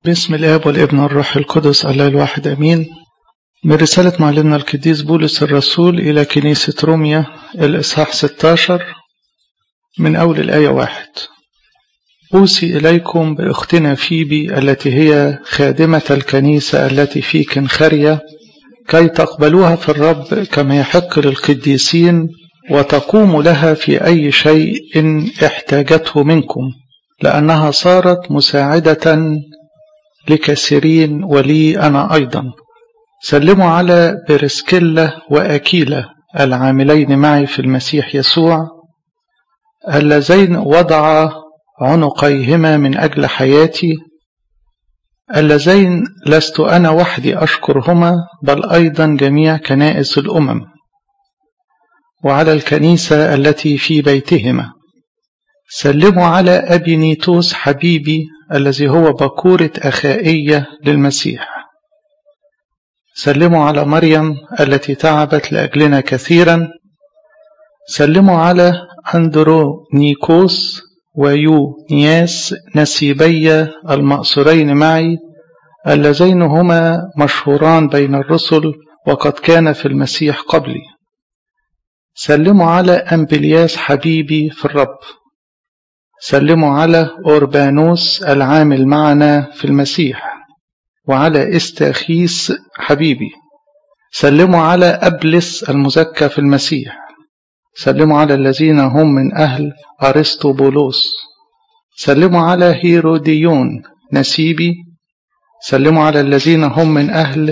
باسم الآب والابن والروح القدس الله الواحد أمين من رسالة معلمنا القديس بولس الرسول إلى كنيسة روميا الإصحاح 16 من أول الآية واحد أوصي إليكم بأختنا فيبي التي هي خادمة الكنيسة التي في كنخرية كي تقبلوها في الرب كما يحق للقديسين وتقوم لها في أي شيء إن احتاجته منكم لأنها صارت مساعدة لكثيرين ولي أنا أيضا سلموا على برسكيلا وأكيلا العاملين معي في المسيح يسوع اللذين وضع عنقيهما من أجل حياتي اللذين لست أنا وحدي أشكرهما بل أيضا جميع كنائس الأمم وعلى الكنيسة التي في بيتهما سلموا على أبي نيتوس حبيبي الذي هو بكورة أخائية للمسيح سلموا على مريم التي تعبت لأجلنا كثيرا سلموا على أندرو نيكوس ويونياس نسيبي المأسورين معي اللذين هما مشهوران بين الرسل وقد كان في المسيح قبلي سلموا على أمبلياس حبيبي في الرب سلموا على أوربانوس العامل معنا في المسيح وعلى استاخيس حبيبي سلموا على أبلس المزكى في المسيح سلموا على الذين هم من أهل أرسطوبولوس سلموا على هيروديون نسيبي سلموا على الذين هم من أهل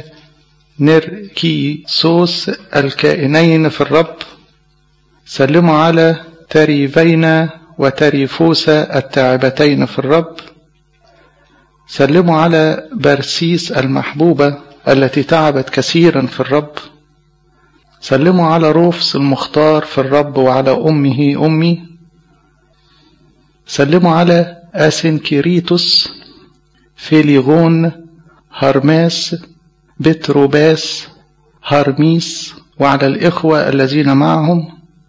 نركيسوس الكائنين في الرب سلموا على تريفينا وتريفوسا التاعبتين في الرب سلموا على برسيس المحبوبة التي تعبت كثيرا في الرب سلموا على روفس المختار في الرب وعلى أمه أمي سلموا على أسنكيريتوس فيليغون هرماس بتروباس هرميس وعلى الإخوة الذين معهم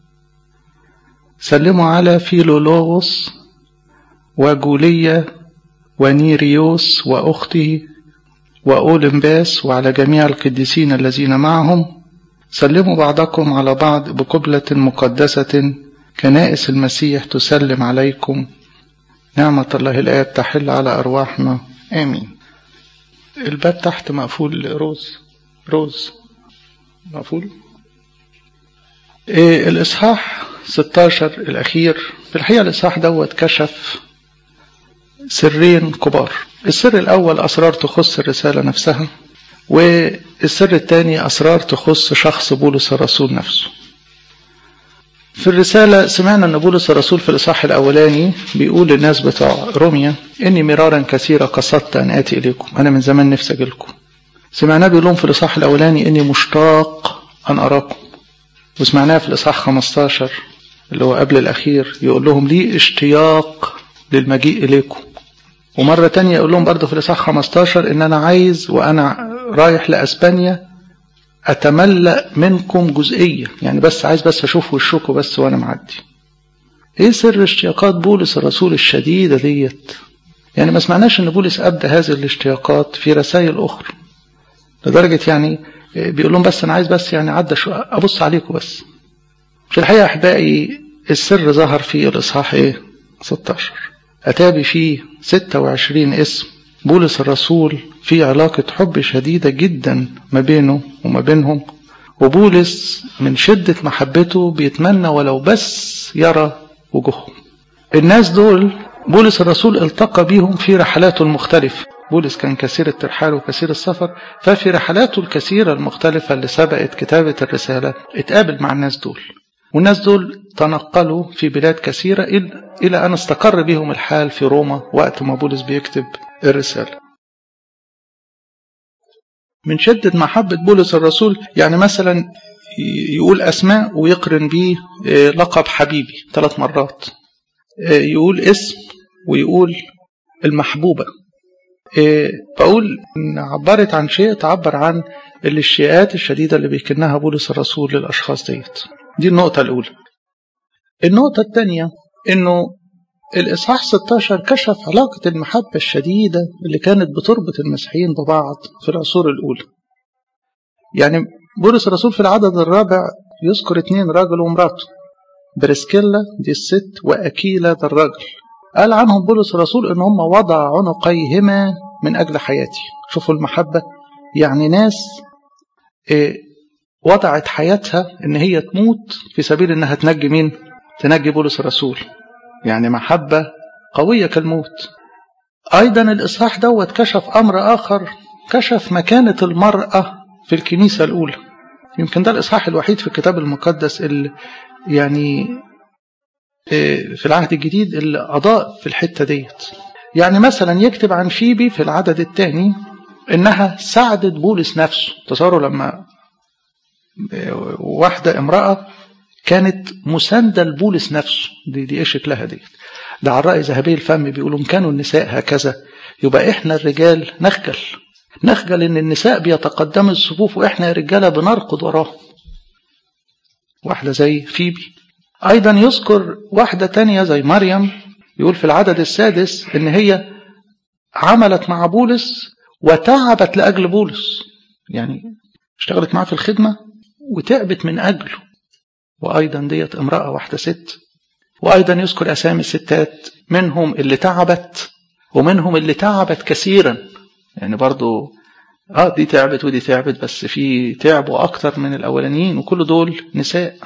سلموا على فيلولوغوس وجولية ونيريوس وأخته وأولمباس وعلى جميع القديسين الذين معهم سلموا بعضكم على بعض بقبلة مقدسة كنائس المسيح تسلم عليكم نعمة الله الآب تحل على أرواحنا آمين الباب تحت مقفول روز روز مقفول إيه الإصحاح 16 الأخير في الحقيقة الإصحاح دوت كشف سرين كبار السر الأول أسرار تخص الرسالة نفسها والسر الثاني أسرار تخص شخص بولس الرسول نفسه في الرسالة سمعنا أن بولس الرسول في الإصحاح الأولاني بيقول للناس بتوع روميا إني مرارا كثيرا قصدت أن آتي إليكم أنا من زمان نفسي أجيلكم سمعناه بيقول لهم في الإصحاح الأولاني إني مشتاق أن أراكم وسمعناه في الإصحاح 15 اللي هو قبل الأخير يقول لهم لي اشتياق للمجيء إليكم ومرة تانية يقول لهم برضه في الإصحاح 15 إن أنا عايز وأنا رايح لأسبانيا أتملأ منكم جزئية يعني بس عايز بس أشوف وشكم بس وأنا معدي إيه سر اشتياقات بولس الرسول الشديدة ديت يعني ما سمعناش إن بولس أبدى هذه الاشتياقات في رسائل أخرى لدرجة يعني بيقول لهم بس أنا عايز بس يعني عدى شو أبص عليكم بس في الحقيقة أحبائي السر ظهر في الإصحاح إيه 16 أتابي فيه 26 اسم بولس الرسول في علاقة حب شديدة جدا ما بينه وما بينهم وبولس من شدة محبته بيتمنى ولو بس يرى وجوههم الناس دول بولس الرسول التقى بيهم في رحلاته المختلفة بولس كان كثير الترحال وكثير السفر ففي رحلاته الكثيرة المختلفة اللي سبقت كتابة الرسالة اتقابل مع الناس دول والناس دول تنقلوا في بلاد كثيرة إلى أن استقر بهم الحال في روما وقت ما بولس بيكتب الرسالة من شدة محبة بولس الرسول يعني مثلا يقول أسماء ويقرن بيه لقب حبيبي ثلاث مرات يقول اسم ويقول المحبوبة بقول إن عبرت عن شيء تعبر عن الاشتياقات الشديدة اللي بيكنها بولس الرسول للأشخاص ديت دي النقطة الأولى النقطة الثانية إنه الإصحاح 16 كشف علاقة المحبة الشديدة اللي كانت بتربط المسيحيين ببعض في العصور الأولى يعني بولس الرسول في العدد الرابع يذكر اتنين راجل ومراته بريسكيلا دي الست وأكيلا ده الراجل قال عنهم بولس الرسول ان هم وضع عنقيهما من اجل حياتي شوفوا المحبه يعني ناس وضعت حياتها ان هي تموت في سبيل انها تنجي مين تنجي بولس الرسول يعني محبه قويه كالموت ايضا الاصحاح دوت كشف امر اخر كشف مكانه المراه في الكنيسه الاولى يمكن ده الاصحاح الوحيد في الكتاب المقدس اللي يعني في العهد الجديد اللي أضاء في الحتة ديت يعني مثلا يكتب عن فيبي في العدد الثاني إنها ساعدت بولس نفسه تصوروا لما واحدة امرأة كانت مساندة لبولس نفسه دي, دي ايه شكلها ديت ده على رأي ذهبي الفم بيقولوا إن كانوا النساء هكذا يبقى إحنا الرجال نخجل نخجل إن النساء بيتقدموا الصفوف وإحنا الرجالة بنركض وراهم واحدة زي فيبي أيضا يذكر واحدة تانية زي مريم يقول في العدد السادس إن هي عملت مع بولس وتعبت لأجل بولس يعني اشتغلت معاه في الخدمة وتعبت من أجله وأيضا ديت امرأة واحدة ست وأيضا يذكر أسامي الستات منهم اللي تعبت ومنهم اللي تعبت كثيرا يعني برضو اه دي تعبت ودي تعبت بس في تعبوا أكتر من الأولانيين وكل دول نساء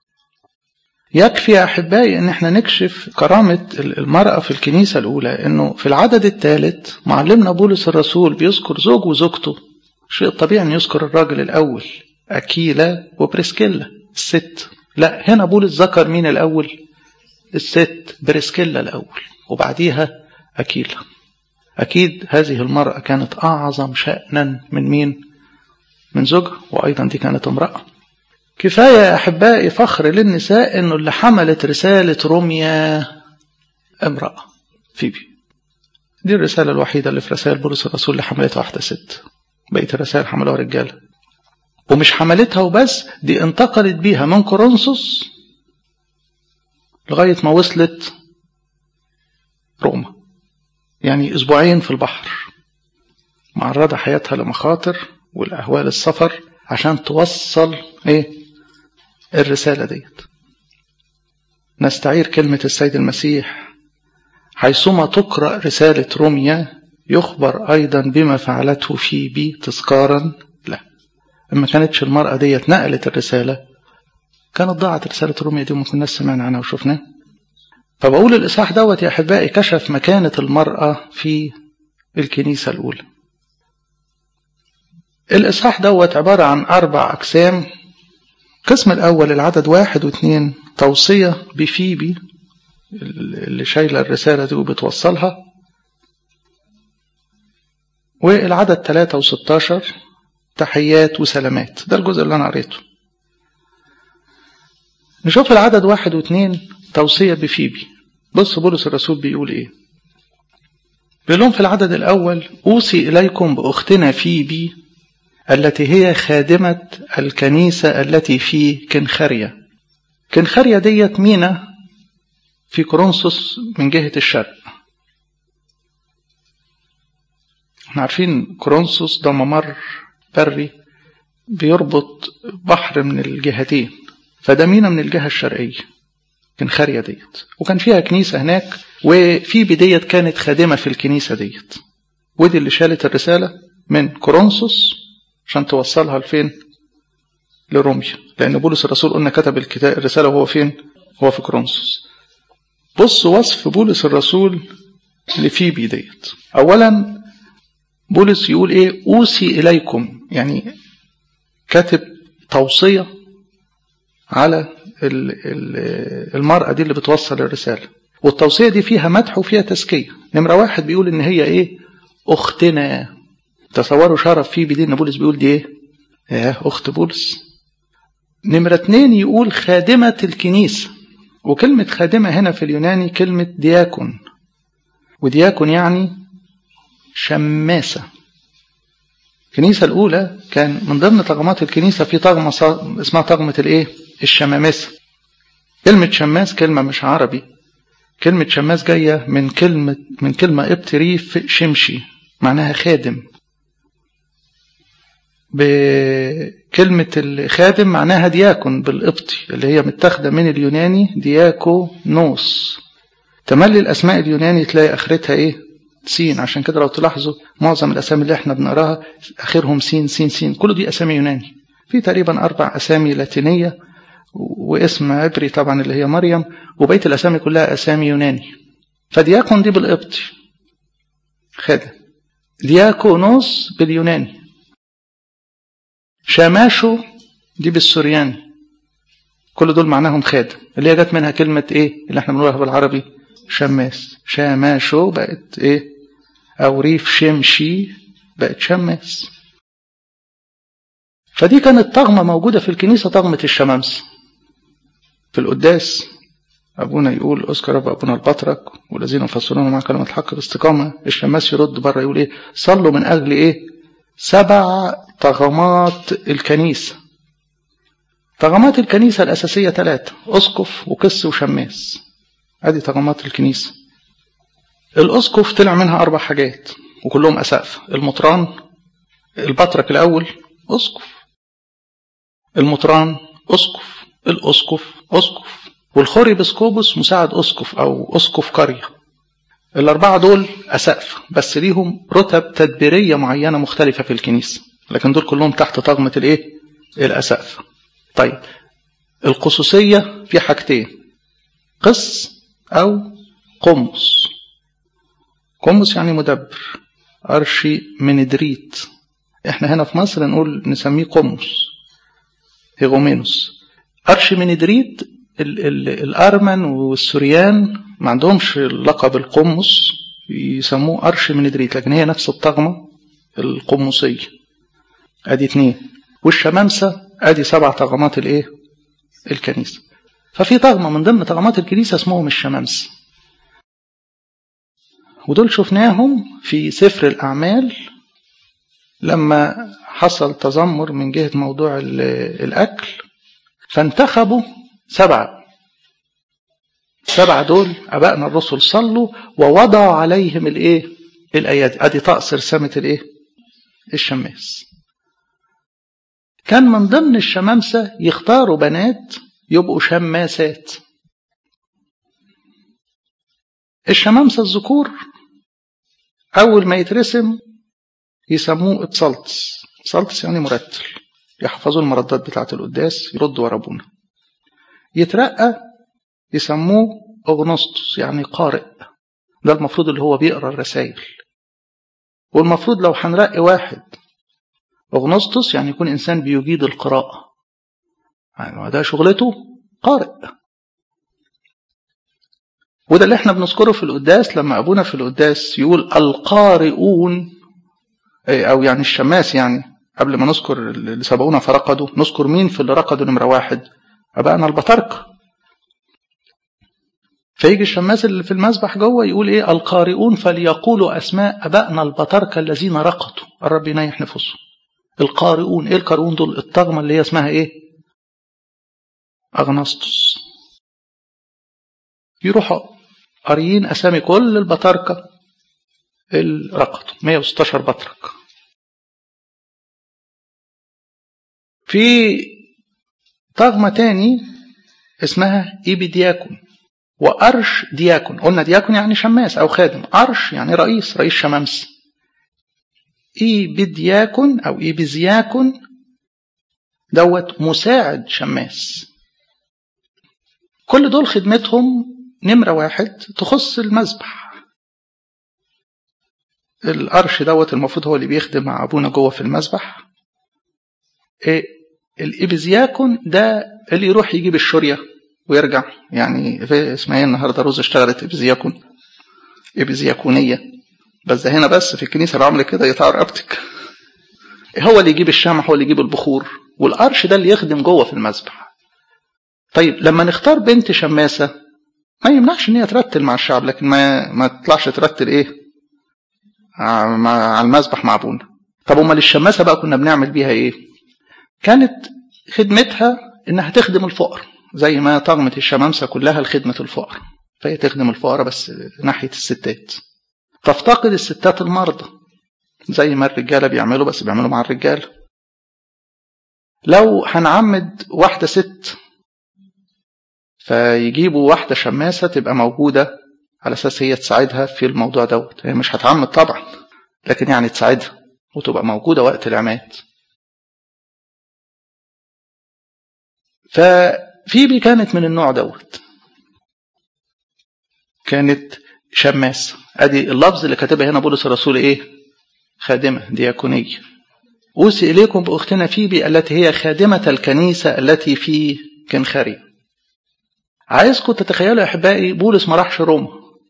يكفي يا أحبائي أن احنا نكشف كرامة المرأة في الكنيسة الأولى أنه في العدد الثالث معلمنا بولس الرسول بيذكر زوج وزوجته شيء طبيعي أن يذكر الراجل الأول أكيلا وبريسكيلا الست لا هنا بولس ذكر مين الأول الست بريسكيلا الأول وبعديها أكيلا أكيد هذه المرأة كانت أعظم شأنا من مين من زوجها وأيضا دي كانت امرأة كفاية يا أحبائي فخر للنساء أنه اللي حملت رسالة روميا امرأة فيبي دي الرسالة الوحيدة اللي في رسائل بولس الرسول اللي حملتها واحدة ست بقية الرسائل حملوها رجالة ومش حملتها وبس دي انتقلت بيها من كورنثوس لغاية ما وصلت روما يعني أسبوعين في البحر معرضة حياتها لمخاطر والأهوال السفر عشان توصل إيه الرسالة ديت نستعير كلمة السيد المسيح حيثما تقرأ رسالة روميا يخبر أيضا بما فعلته في بي تذكارا له ما كانتش المرأة ديت نقلت الرسالة كانت ضاعت رسالة روميا دي وما كناش سمعنا عنها وشفناها فبقول الإصحاح دوت يا أحبائي كشف مكانة المرأة في الكنيسة الأولى الإصحاح دوت عبارة عن أربع أقسام القسم الأول العدد واحد واثنين توصية بفيبي اللي شايلة الرسالة دي وبتوصلها والعدد ثلاثة وستاشر تحيات وسلامات ده الجزء اللي أنا قريته نشوف العدد واحد واثنين توصية بفيبي بص بولس الرسول بيقول ايه بيقول لهم في العدد الأول أوصي إليكم بأختنا فيبي التي هي خادمة الكنيسة التي في كنخرية كنخرية ديت مينا في كورنثوس من جهة الشرق احنا عارفين كورنثوس ده ممر بري بيربط بحر من الجهتين فده مينا من الجهة الشرقية كنخرية ديت وكان فيها كنيسة هناك وفي بديت كانت خادمة في الكنيسة ديت ودي اللي شالت الرسالة من كورنثوس عشان توصلها لفين لروميا لأن بولس الرسول قلنا كتب الكتاب الرسالة وهو فين هو في كورنثوس بص وصف بولس الرسول لفيبي ديت أولا بولس يقول إيه أوصي إليكم يعني كاتب توصية على المرأة دي اللي بتوصل الرسالة والتوصية دي فيها مدح وفيها تزكية نمرة واحد بيقول إن هي إيه أختنا تصوروا شرف فيه بدين ان بولس بيقول دي ايه يا اخت بولس نمرة اتنين يقول خادمة الكنيسة وكلمة خادمة هنا في اليوناني كلمة دياكون ودياكون يعني شماسة الكنيسة الأولى كان من ضمن طغمات الكنيسة في طغمة اسمها طغمة الإيه؟ الشمامسة كلمة شماس كلمة مش عربي كلمة شماس جاية من كلمة من كلمة ابتريف شمشي معناها خادم بكلمة الخادم معناها دياكون بالقبطي اللي هي متاخدة من اليوناني دياكو نوس تملي الأسماء اليوناني تلاقي آخرتها إيه سين عشان كده لو تلاحظوا معظم الأسامي اللي احنا بنقراها آخرهم سين سين سين كل دي أسامي يوناني في تقريبا أربع أسامي لاتينية واسم عبري طبعا اللي هي مريم وبقية الأسامي كلها أسامي يوناني فدياكون دي بالقبطي خادم دياكونوس باليوناني شاماشو دي بالسورياني كل دول معناهم خادم اللي هي جت منها كلمة ايه اللي احنا بنقولها بالعربي شماس شاماشو بقت ايه او ريف شمشي بقت شماس فدي كانت طغمة موجودة في الكنيسة طغمة الشمامس في القداس أبونا يقول أذكر رب أبونا البطرك والذين يفسرون مع كلمة الحق باستقامة الشماس يرد بره يقول إيه صلوا من أجل إيه سبع طغمات الكنيسة طغمات الكنيسة الأساسية ثلاثة أسقف وقس وشماس أدي طغمات الكنيسة الأسقف طلع منها أربع حاجات وكلهم أسقف المطران البطرك الأول أسقف المطران أسقف الأسقف أسقف والخوري بسكوبوس مساعد أسقف أو أسقف قرية الأربعة دول أسقف بس ليهم رتب تدبيرية معينة مختلفة في الكنيسة لكن دول كلهم تحت طغمة الإيه؟ الأسقف طيب القصصية في حاجتين قس أو قمص قمص يعني مدبر أرشي مندريت احنا هنا في مصر نقول نسميه قمص هيغومينوس أرشمندريت ال ال الأرمن والسوريان ما عندهمش لقب القمص يسموه أرشمندريت لكن هي نفس الطغمة القمصية أدي اتنين والشمامسة أدي سبع طغمات الإيه؟ الكنيسة ففي طغمة من ضمن طغمات الكنيسة اسمهم الشمامسة ودول شفناهم في سفر الأعمال لما حصل تذمر من جهة موضوع الأكل فانتخبوا سبعة سبعة دول أبائنا الرسل صلوا ووضعوا عليهم الإيه؟ الأيادي أدي طقس رسامة الإيه؟ الشماس كان من ضمن الشمامسة يختاروا بنات يبقوا شماسات الشمامسة الذكور أول ما يترسم يسموه ابسلطس ابسلطس يعني مرتل يحفظوا المردات بتاعة القداس يردوا ورا ابونا يترقى يسموه اغنسطس يعني قارئ ده المفروض اللي هو بيقرا الرسائل والمفروض لو هنرقي واحد اغنسطس يعني يكون انسان بيجيد القراءة يعني ده شغلته قارئ وده اللي احنا بنذكره في القداس لما ابونا في القداس يقول القارئون او يعني الشماس يعني قبل ما نذكر اللي سبقونا فرقدوا نذكر مين في اللي رقدوا نمرة واحد أبائنا البطاركة فيجي الشماس اللي في المسبح جوه يقول ايه القارئون فليقولوا اسماء ابائنا البطاركة الذين رقدوا الرب ينيح نفوسهم القارئون ايه القارئون دول الطغمة اللي هي اسمها ايه اغنسطس يروحوا قاريين اسامي كل البطاركة الرقدوا 116 بطرك في طغمة تاني اسمها إيبي دياكون وأرش دياكون قلنا دياكون يعني شماس أو خادم أرش يعني رئيس رئيس شمامس إيبي دياكون أو إيبي زياكون دوت مساعد شماس كل دول خدمتهم نمرة واحد تخص المذبح القرش دوت المفروض هو اللي بيخدم مع أبونا جوه في المذبح إيه الإبزياكون ده اللي يروح يجيب الشورية ويرجع يعني في اسمها ايه النهارده روز اشتغلت إبزياكون إبزياكونية بس ده هنا بس في الكنيسة لو عمل كده يقطع رقبتك هو اللي يجيب الشمع هو اللي يجيب البخور والقرش ده اللي يخدم جوه في المذبح طيب لما نختار بنت شماسة ما يمنعش ان هي ترتل مع الشعب لكن ما ما تطلعش ترتل ايه على المذبح مع ابونا طب امال الشماسه بقى كنا بنعمل بيها ايه كانت خدمتها انها تخدم الفقر زي ما طغمة الشمامسة كلها لخدمة الفقر فهي تخدم الفقراء بس ناحية الستات تفتقد الستات المرضى زي ما الرجالة بيعملوا بس بيعملوا مع الرجال لو هنعمد واحدة ست فيجيبوا واحدة شماسة تبقى موجودة على أساس هي تساعدها في الموضوع دوت هي مش هتعمد طبعا لكن يعني تساعدها وتبقى موجودة وقت العماد ففيبي كانت من النوع دوت كانت شماس ادي اللفظ اللي كاتبها هنا بولس الرسول ايه خادمة دياكونية أوصي إليكم بأختنا فيبي التي هي خادمة الكنيسة التي في كنخاري عايزكم تتخيلوا يا أحبائي بولس ما راحش روما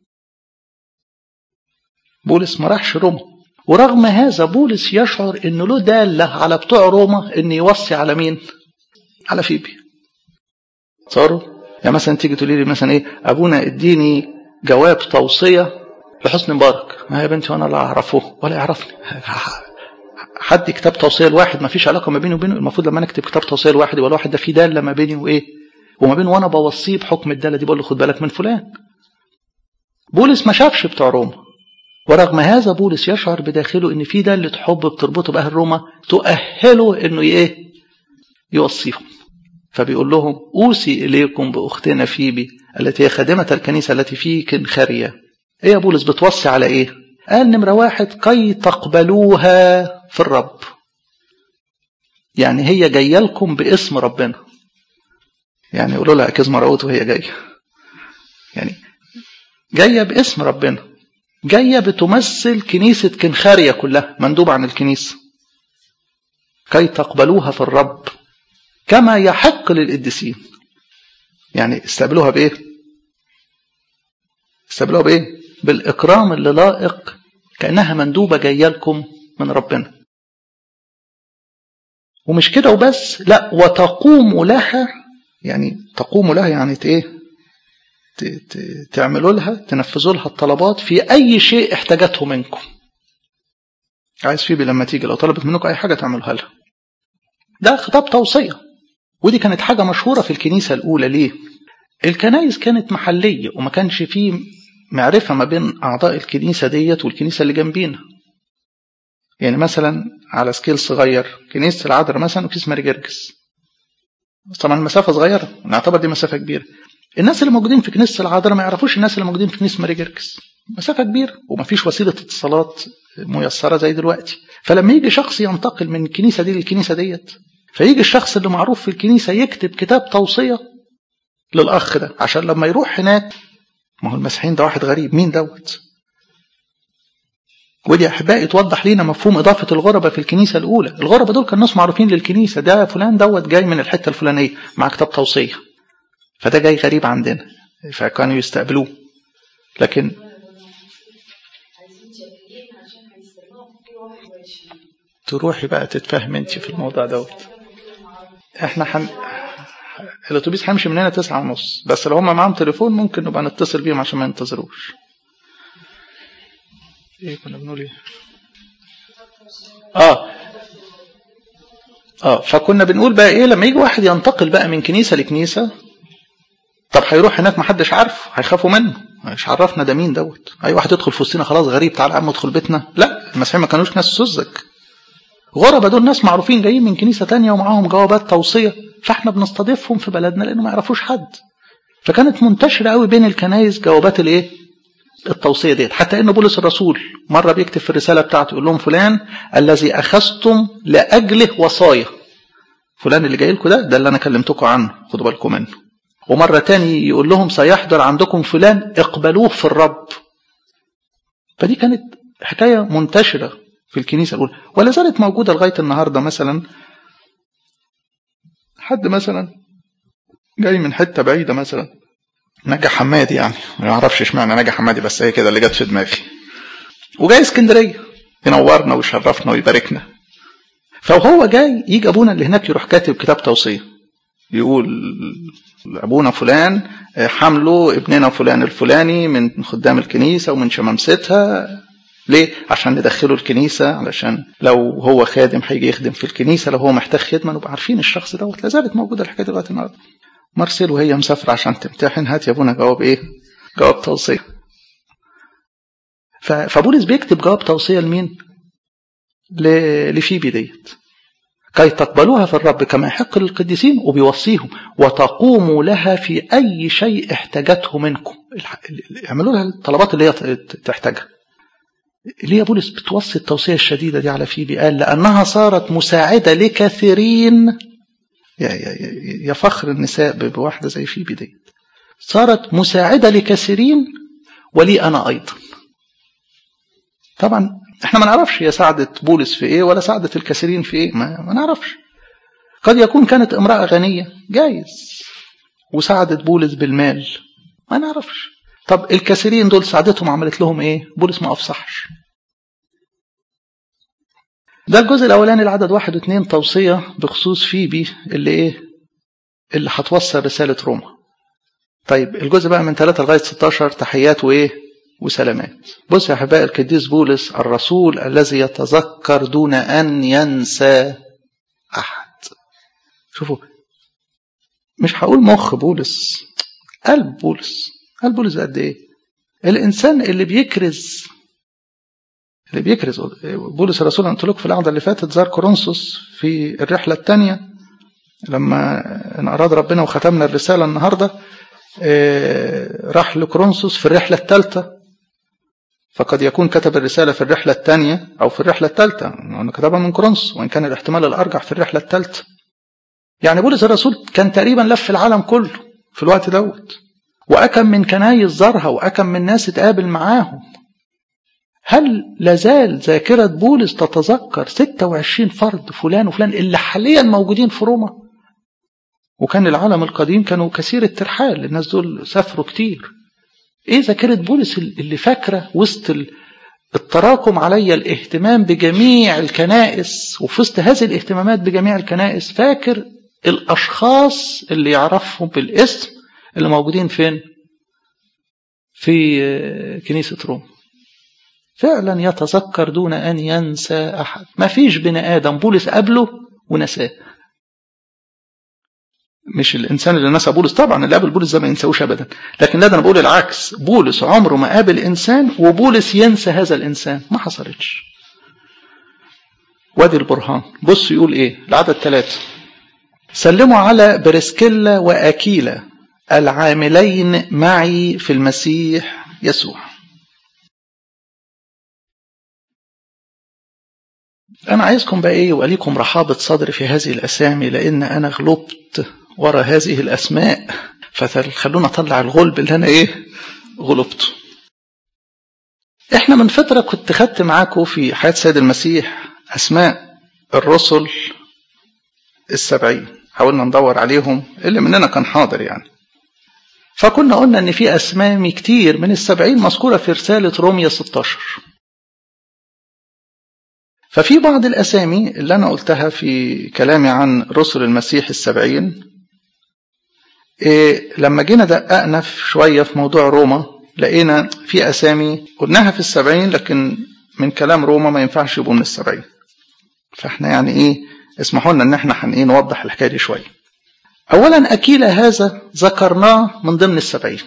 بولس ما راحش روما ورغم هذا بولس يشعر انه له دالة على بتوع روما ان يوصي على مين على فيبي صاروا يعني مثلا تيجي تقولي لي مثلا ايه ابونا اديني جواب توصية لحسن مبارك ما يا بنتي وانا لا اعرفه ولا يعرفني حد كتاب توصية لواحد ما فيش علاقة ما بيني وبينه المفروض لما انا اكتب كتاب توصية لواحد يبقى الواحد ده في دالة ما بيني وايه وما بين وانا بوصيه بحكم الدالة دي بقول له خد بالك من فلان بولس ما شافش بتوع روما ورغم هذا بولس يشعر بداخله ان في دالة حب بتربطه باهل روما تؤهله انه ايه يوصيهم فبيقول لهم اوصي اليكم باختنا فيبي التي هي خادمة الكنيسة التي في كنخارية ايه يا بولس بتوصي على ايه قال نمرة واحد كي تقبلوها في الرب يعني هي جاية لكم باسم ربنا يعني يقولوا لها كزمة رؤوت وهي جاية يعني جاية باسم ربنا جاية بتمثل كنيسة كنخارية كلها مندوب عن الكنيسة كي تقبلوها في الرب كما يحق للقديسين يعني استقبلوها بإيه استقبلوها بإيه بالإكرام اللي لائق كأنها مندوبة جاية لكم من ربنا ومش كده وبس لا وتقوم لها يعني تقوم لها يعني ايه تعملوا لها تنفذوا لها الطلبات في أي شيء احتاجته منكم عايز فيبي لما تيجي لو طلبت منكم أي حاجة تعملوها لها ده خطاب توصية ودي كانت حاجة مشهورة في الكنيسة الأولى ليه الكنايس كانت محلية وما كانش فيه معرفة ما بين أعضاء الكنيسة ديت والكنيسة اللي جنبينا يعني مثلا على سكيل صغير كنيسة العذراء مثلا وكنيسة ماري جرجس طبعا المسافة صغيرة نعتبر دي مسافة كبيرة الناس اللي موجودين في كنيسة العذراء ما يعرفوش الناس اللي موجودين في كنيسة ماري جرجس مسافة كبيرة ومفيش وسيلة اتصالات ميسرة زي دلوقتي فلما يجي شخص ينتقل من الكنيسة دي للكنيسة ديت فيجي الشخص اللي معروف في الكنيسة يكتب كتاب توصية للأخ ده عشان لما يروح هناك ما هو المسيحيين ده واحد غريب مين دوت ودي أحبائي توضح لينا مفهوم إضافة الغربة في الكنيسة الأولى الغربة دول كانوا ناس معروفين للكنيسة ده فلان دوت جاي من الحتة الفلانية مع كتاب توصية فده جاي غريب عندنا فكانوا يستقبلوه لكن تروحي بقى تتفهم انت في الموضوع دوت احنا حن... الاتوبيس هيمشي من هنا تسعة ونص بس لو هم معاهم تليفون ممكن نبقى نتصل بيهم عشان ما ينتظروش ايه كنا بنقول ايه اه اه فكنا بنقول بقى ايه لما يجي واحد ينتقل بقى من كنيسة لكنيسة طب هيروح هناك ما حدش عارفه هيخافوا منه مش عرفنا ده مين دوت اي واحد يدخل في وسطنا خلاص غريب تعالى يا عم ادخل بيتنا لا المسيحيين ما كانوش ناس سذج غربة دول ناس معروفين جايين من كنيسة تانية ومعاهم جوابات توصية فاحنا بنستضيفهم في بلدنا لانه ما يعرفوش حد فكانت منتشرة قوي بين الكنايس جوابات الايه التوصية ديت حتى ان بولس الرسول مرة بيكتب في الرسالة بتاعته يقول لهم فلان الذي اخذتم لاجله وصايا فلان اللي جاي لكم ده ده اللي انا كلمتكم عنه خدوا بالكم منه ومرة تاني يقول لهم سيحضر عندكم فلان اقبلوه في الرب فدي كانت حكاية منتشرة في الكنيسة الأولى ولا زالت موجودة لغاية النهاردة مثلا حد مثلا جاي من حتة بعيدة مثلا نجا حمادي يعني ما اعرفش اشمعنى نجا حمادي بس هي كده اللي جت في دماغي وجاي اسكندرية ينورنا ويشرفنا ويباركنا فهو جاي يجي ابونا اللي هناك يروح كاتب كتاب توصيه يقول ابونا فلان حمله ابننا فلان الفلاني من خدام الكنيسه ومن شمامستها ليه؟ عشان ندخله الكنيسة علشان لو هو خادم هيجي يخدم في الكنيسة لو هو محتاج خدمة نبقى عارفين الشخص دوت لا زالت موجودة الحكاية دي لغاية النهارده. مارسيل وهي مسافرة عشان تمتحن هات يا ابونا جواب ايه؟ جواب توصية فبولس بيكتب جواب توصية لمين لفيبي ديت كي تقبلوها في الرب كما يحق للقديسين وبيوصيهم وتقوموا لها في أي شيء احتاجته منكم اعملوا لها الطلبات اللي هي تحتاجها ليه بولس بتوصي التوصية الشديدة دي على فيبي قال لأنها صارت مساعدة لكثيرين يا, يا, يا فخر النساء بواحدة زي فيبي دي صارت مساعدة لكثيرين ولي أنا أيضا طبعا احنا ما نعرفش هي ساعدت بولس في ايه ولا ساعدت الكثيرين في ايه ما, ما نعرفش قد يكون كانت امرأة غنية جايز وساعدت بولس بالمال ما نعرفش طب الكثيرين دول ساعدتهم عملت لهم ايه بولس ما افصحش ده الجزء الاولاني العدد واحد واثنين توصية بخصوص فيبي اللي ايه اللي هتوصل رسالة روما طيب الجزء بقى من 3 لغاية 16 تحيات وايه وسلامات بص يا احبائي القديس بولس الرسول الذي يتذكر دون ان ينسى احد شوفوا مش هقول مخ بولس قلب بولس قلب بولس قد ايه الانسان اللي بيكرز اللي بيكرز بولس الرسول قلت لكم في القعده اللي فاتت زار كورنثوس في الرحله الثانيه لما ان اراد ربنا وختمنا الرساله النهارده راح لكورنثوس في الرحله الثالثه فقد يكون كتب الرسالة في الرحلة الثانية أو في الرحلة الثالثة أنا كتبها من كورنثوس وإن كان الاحتمال الأرجح في الرحلة الثالثة يعني بولس الرسول كان تقريبا لف العالم كله في الوقت دوت وأكم من كنايس زارها وأكم من ناس اتقابل معاهم هل لازال ذاكرة بولس تتذكر 26 فرد فلان وفلان اللي حاليا موجودين في روما وكان العالم القديم كانوا كثير الترحال الناس دول سافروا كتير ايه ذاكرة بولس اللي فاكرة وسط التراكم علي الاهتمام بجميع الكنائس وفي وسط هذه الاهتمامات بجميع الكنائس فاكر الاشخاص اللي يعرفهم بالاسم اللي موجودين فين في كنيسة روما فعلا يتذكر دون أن ينسى أحد ما فيش بني آدم بولس قبله ونساه مش الانسان اللي نسى بولس طبعا اللي قابل بولس ده ما ينساوش ابدا لكن لا ده انا بقول العكس بولس عمره ما قابل انسان وبولس ينسى هذا الانسان ما حصلتش وادي البرهان بص يقول ايه العدد ثلاثة سلموا على بريسكيلا واكيلا العاملين معي في المسيح يسوع أنا عايزكم بقى إيه يبقى ليكم رحابة صدر في هذه الأسامي لأن أنا غلبت ورا هذه الأسماء فخلونا أطلع الغلب اللي أنا إيه غلبته إحنا من فترة كنت خدت معاكم في حياة سيد المسيح أسماء الرسل السبعين حاولنا ندور عليهم اللي مننا كان حاضر يعني فكنا قلنا ان في اسماء كتير من السبعين مذكورة في رسالة رومية 16 ففي بعض الأسامي اللي أنا قلتها في كلامي عن رسل المسيح السبعين إيه لما جينا دققنا في شوية في موضوع روما لقينا في أسامي قلناها في السبعين لكن من كلام روما ما ينفعش يبقوا من السبعين فاحنا يعني ايه اسمحوا لنا ان احنا هن ايه نوضح الحكايه دي شويه اولا اكيلا هذا ذكرناه من ضمن السبعين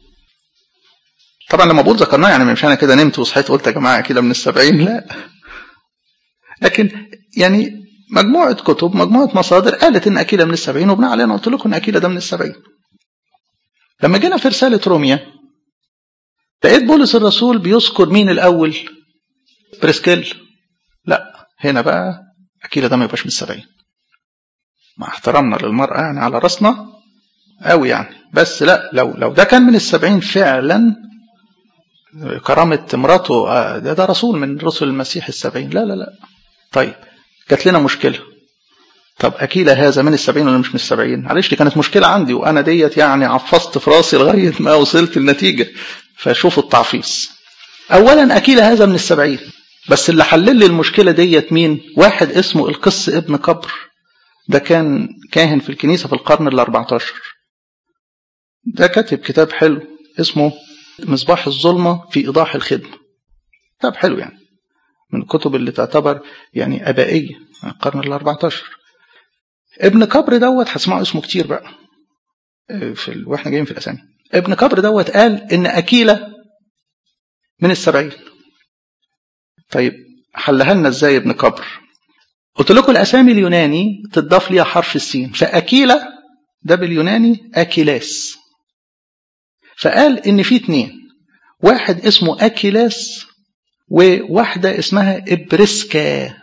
طبعا لما بقول ذكرناه يعني مش انا كده نمت وصحيت قلت يا جماعه اكيلا من السبعين لا لكن يعني مجموعة كتب مجموعة مصادر قالت إن أكيلة من السبعين وبناء عليه أنا قلت لكم إن أكيلة ده من السبعين لما جينا في رسالة روميا لقيت بولس الرسول بيذكر مين الأول بريسكيل لا هنا بقى أكيلة ده ما يبقاش من السبعين مع احترامنا للمرأة يعني على راسنا قوي يعني بس لا لو لو ده كان من السبعين فعلا كرامة مراته ده, ده رسول من رسل المسيح السبعين لا لا لا طيب جات لنا مشكلة طب أكيلة هذا من السبعين ولا مش من السبعين معلش دي كانت مشكلة عندي وأنا ديت يعني عفصت في راسي لغاية ما وصلت النتيجة فشوفوا التعفيص أولا أكيلة هذا من السبعين بس اللي حلل لي المشكلة ديت مين واحد اسمه القس ابن قبر ده كان كاهن في الكنيسة في القرن ال 14 ده كاتب كتاب حلو اسمه مصباح الظلمة في إيضاح الخدمة كتاب حلو يعني من الكتب اللي تعتبر يعني أبائية من القرن ال 14 ابن قبر دوت هتسمعوا اسمه كتير بقى في ال... واحنا جايين في الأسامي ابن كبر دوت قال إن أكيلة من السبعين طيب حلها لنا ازاي ابن كبر قلت لكم الأسامي اليوناني تضاف ليها حرف السين فأكيلة ده باليوناني أكيلاس فقال إن في اتنين واحد اسمه أكيلاس وواحدة اسمها إبريسكا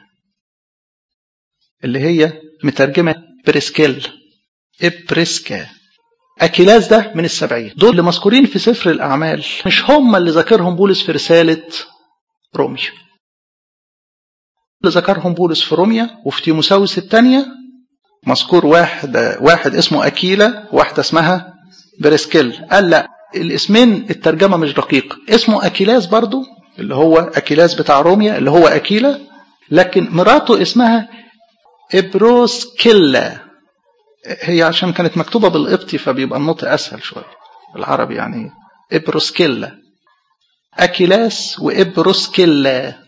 اللي هي مترجمة بريسكيل إبريسكا أكيلاس ده من السبعين دول اللي مذكورين في سفر الأعمال مش هم اللي ذكرهم بولس في رسالة روميا اللي ذكرهم بولس في روميا وفي تيموساوس الثانية مذكور واحد واحد اسمه أكيلا واحدة اسمها بريسكيل قال لا الاسمين الترجمة مش دقيقة اسمه أكيلاس برضو اللي هو أكيلاس بتاع روميا اللي هو أكيلا لكن مراته اسمها إبروسكيلا هي عشان كانت مكتوبة بالقبطي فبيبقى النطق أسهل شوية بالعربي يعني إبروسكيلا أكيلاس وإبروسكيلا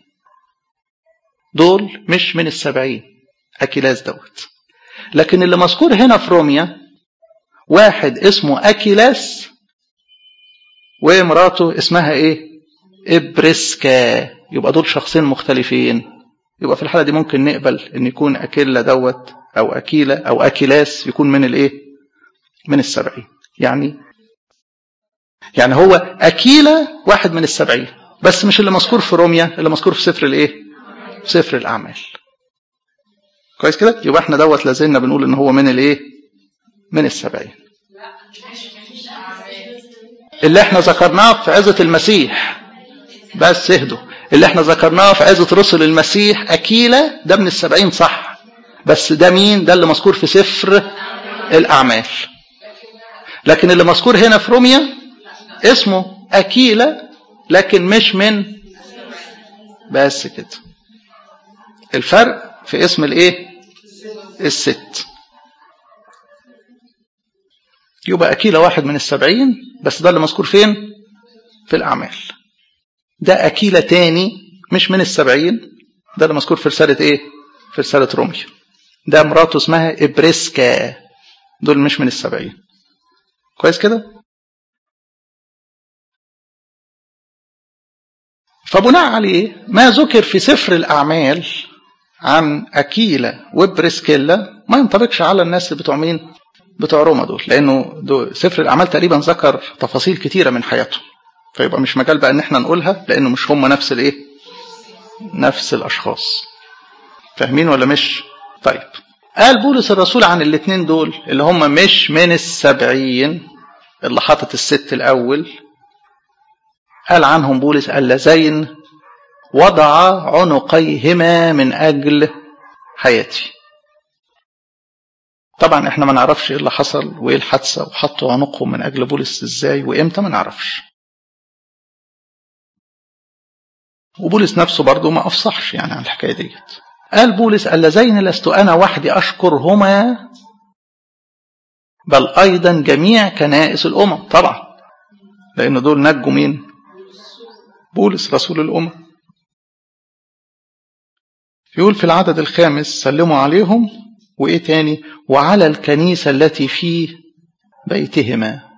دول مش من السبعين أكيلاس دوت لكن اللي مذكور هنا في روميا واحد اسمه أكيلاس ومراته اسمها ايه إبريسكا يبقى دول شخصين مختلفين يبقى في الحالة دي ممكن نقبل ان يكون أكيلا دوت أو أكيلة أو أكيلاس يكون من الايه من السبعين يعني يعني هو أكيلة واحد من السبعين بس مش اللي مذكور في روميا اللي مذكور في سفر الايه في سفر الأعمال كويس كده يبقى احنا دوت لازلنا بنقول ان هو من الايه من السبعين اللي احنا ذكرناه في عزة المسيح بس اهدوا اللي احنا ذكرناه في عزة رسل المسيح أكيلة ده من السبعين صح بس ده مين ده اللي مذكور في سفر الأعمال لكن اللي مذكور هنا في روميا اسمه أكيلة لكن مش من بس كده الفرق في اسم الايه الست يبقى أكيلة واحد من السبعين بس ده اللي مذكور فين في الأعمال ده أكيلة تاني مش من السبعين ده اللي مذكور في رسالة إيه في رسالة روميا ده مراته اسمها إبريسكا دول مش من السبعين كويس كده فبناء عليه ما ذكر في سفر الأعمال عن أكيلة وبريسكيلا ما ينطبقش على الناس بتوع مين بتوع روما دول لأنه دول سفر الأعمال تقريبا ذكر تفاصيل كتيرة من حياتهم فيبقى مش مجال بقى ان احنا نقولها لانه مش هم نفس الايه نفس الاشخاص فاهمين ولا مش طيب قال بولس الرسول عن الاثنين دول اللي هم مش من السبعين اللي حاطط الست الاول قال عنهم بولس اللذين وضع عنقيهما من اجل حياتي طبعا احنا ما نعرفش ايه اللي حصل وايه الحادثه وحطوا عنقهم من اجل بولس ازاي وامتى ما نعرفش وبولس نفسه برضه ما أفصحش يعني عن الحكاية ديت قال بولس اللذين لست أنا وحدي أشكرهما بل أيضا جميع كنائس الأمم طبعا لأن دول نجوا مين بولس رسول الأمم يقول في العدد الخامس سلموا عليهم وإيه تاني وعلى الكنيسة التي في بيتهما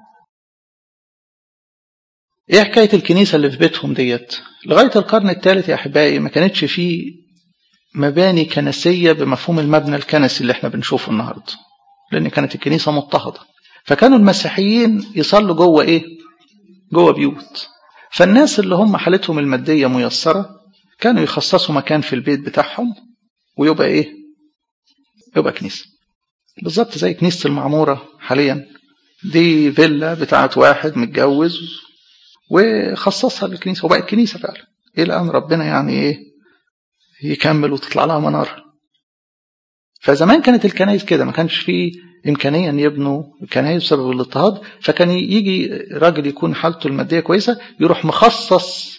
ايه حكاية الكنيسة اللي في بيتهم ديت لغاية القرن الثالث يا أحبائي ما كانتش فيه مباني كنسية بمفهوم المبنى الكنسي اللي احنا بنشوفه النهاردة لأن كانت الكنيسة مضطهدة فكانوا المسيحيين يصلوا جوه ايه جوه بيوت فالناس اللي هم حالتهم المادية ميسرة كانوا يخصصوا مكان في البيت بتاعهم ويبقى ايه يبقى كنيسة بالظبط زي كنيسة المعمورة حاليا دي فيلا بتاعت واحد متجوز وخصصها للكنيسة وبقت كنيسة فعلا إلى أن ربنا يعني إيه يكمل وتطلع لها منارة فزمان كانت الكنائس كده ما كانش فيه إمكانية أن يبنوا كنائس بسبب الاضطهاد فكان يجي راجل يكون حالته المادية كويسة يروح مخصص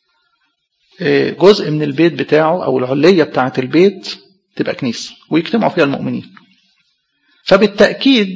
جزء من البيت بتاعه أو العلية بتاعة البيت تبقى كنيسة ويجتمعوا فيها المؤمنين فبالتأكيد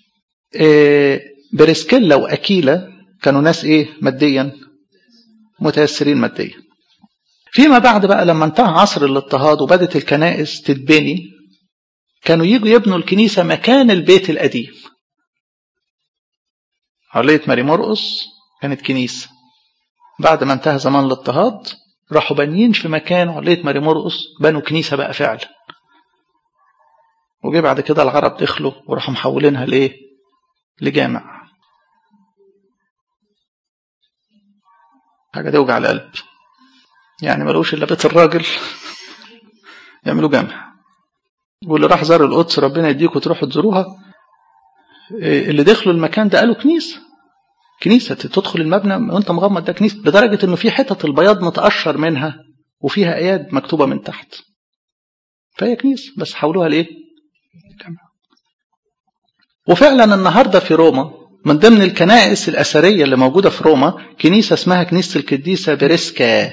بريسكيلا وأكيلا كانوا ناس ايه ماديا متيسرين ماديا فيما بعد بقى لما انتهى عصر الاضطهاد وبدت الكنائس تتبني كانوا يجوا يبنوا الكنيسة مكان البيت القديم علية ماري مرقس كانت كنيسة بعد ما انتهى زمان الاضطهاد راحوا بانيين في مكان علية ماري مرقس بنوا كنيسة بقى فعلا وجي بعد كده العرب دخلوا وراحوا محولينها لايه لجامع حاجة توجع القلب يعني ملوش إلا بيت الراجل يعملوا جامع واللي راح زار القدس ربنا يديكم تروحوا تزوروها اللي دخلوا المكان ده قالوا كنيسة كنيسة تدخل المبنى وانت مغمض ده كنيسة لدرجة انه في حتت البياض متقشر منها وفيها ايات مكتوبة من تحت فهي كنيسة بس حولوها لايه وفعلا النهاردة في روما من ضمن الكنائس الأثرية اللي موجودة في روما كنيسة اسمها كنيسة القديسة بريسكا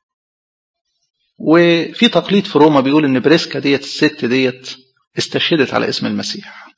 وفي تقليد في روما بيقول ان بريسكا ديت الست ديت استشهدت على اسم المسيح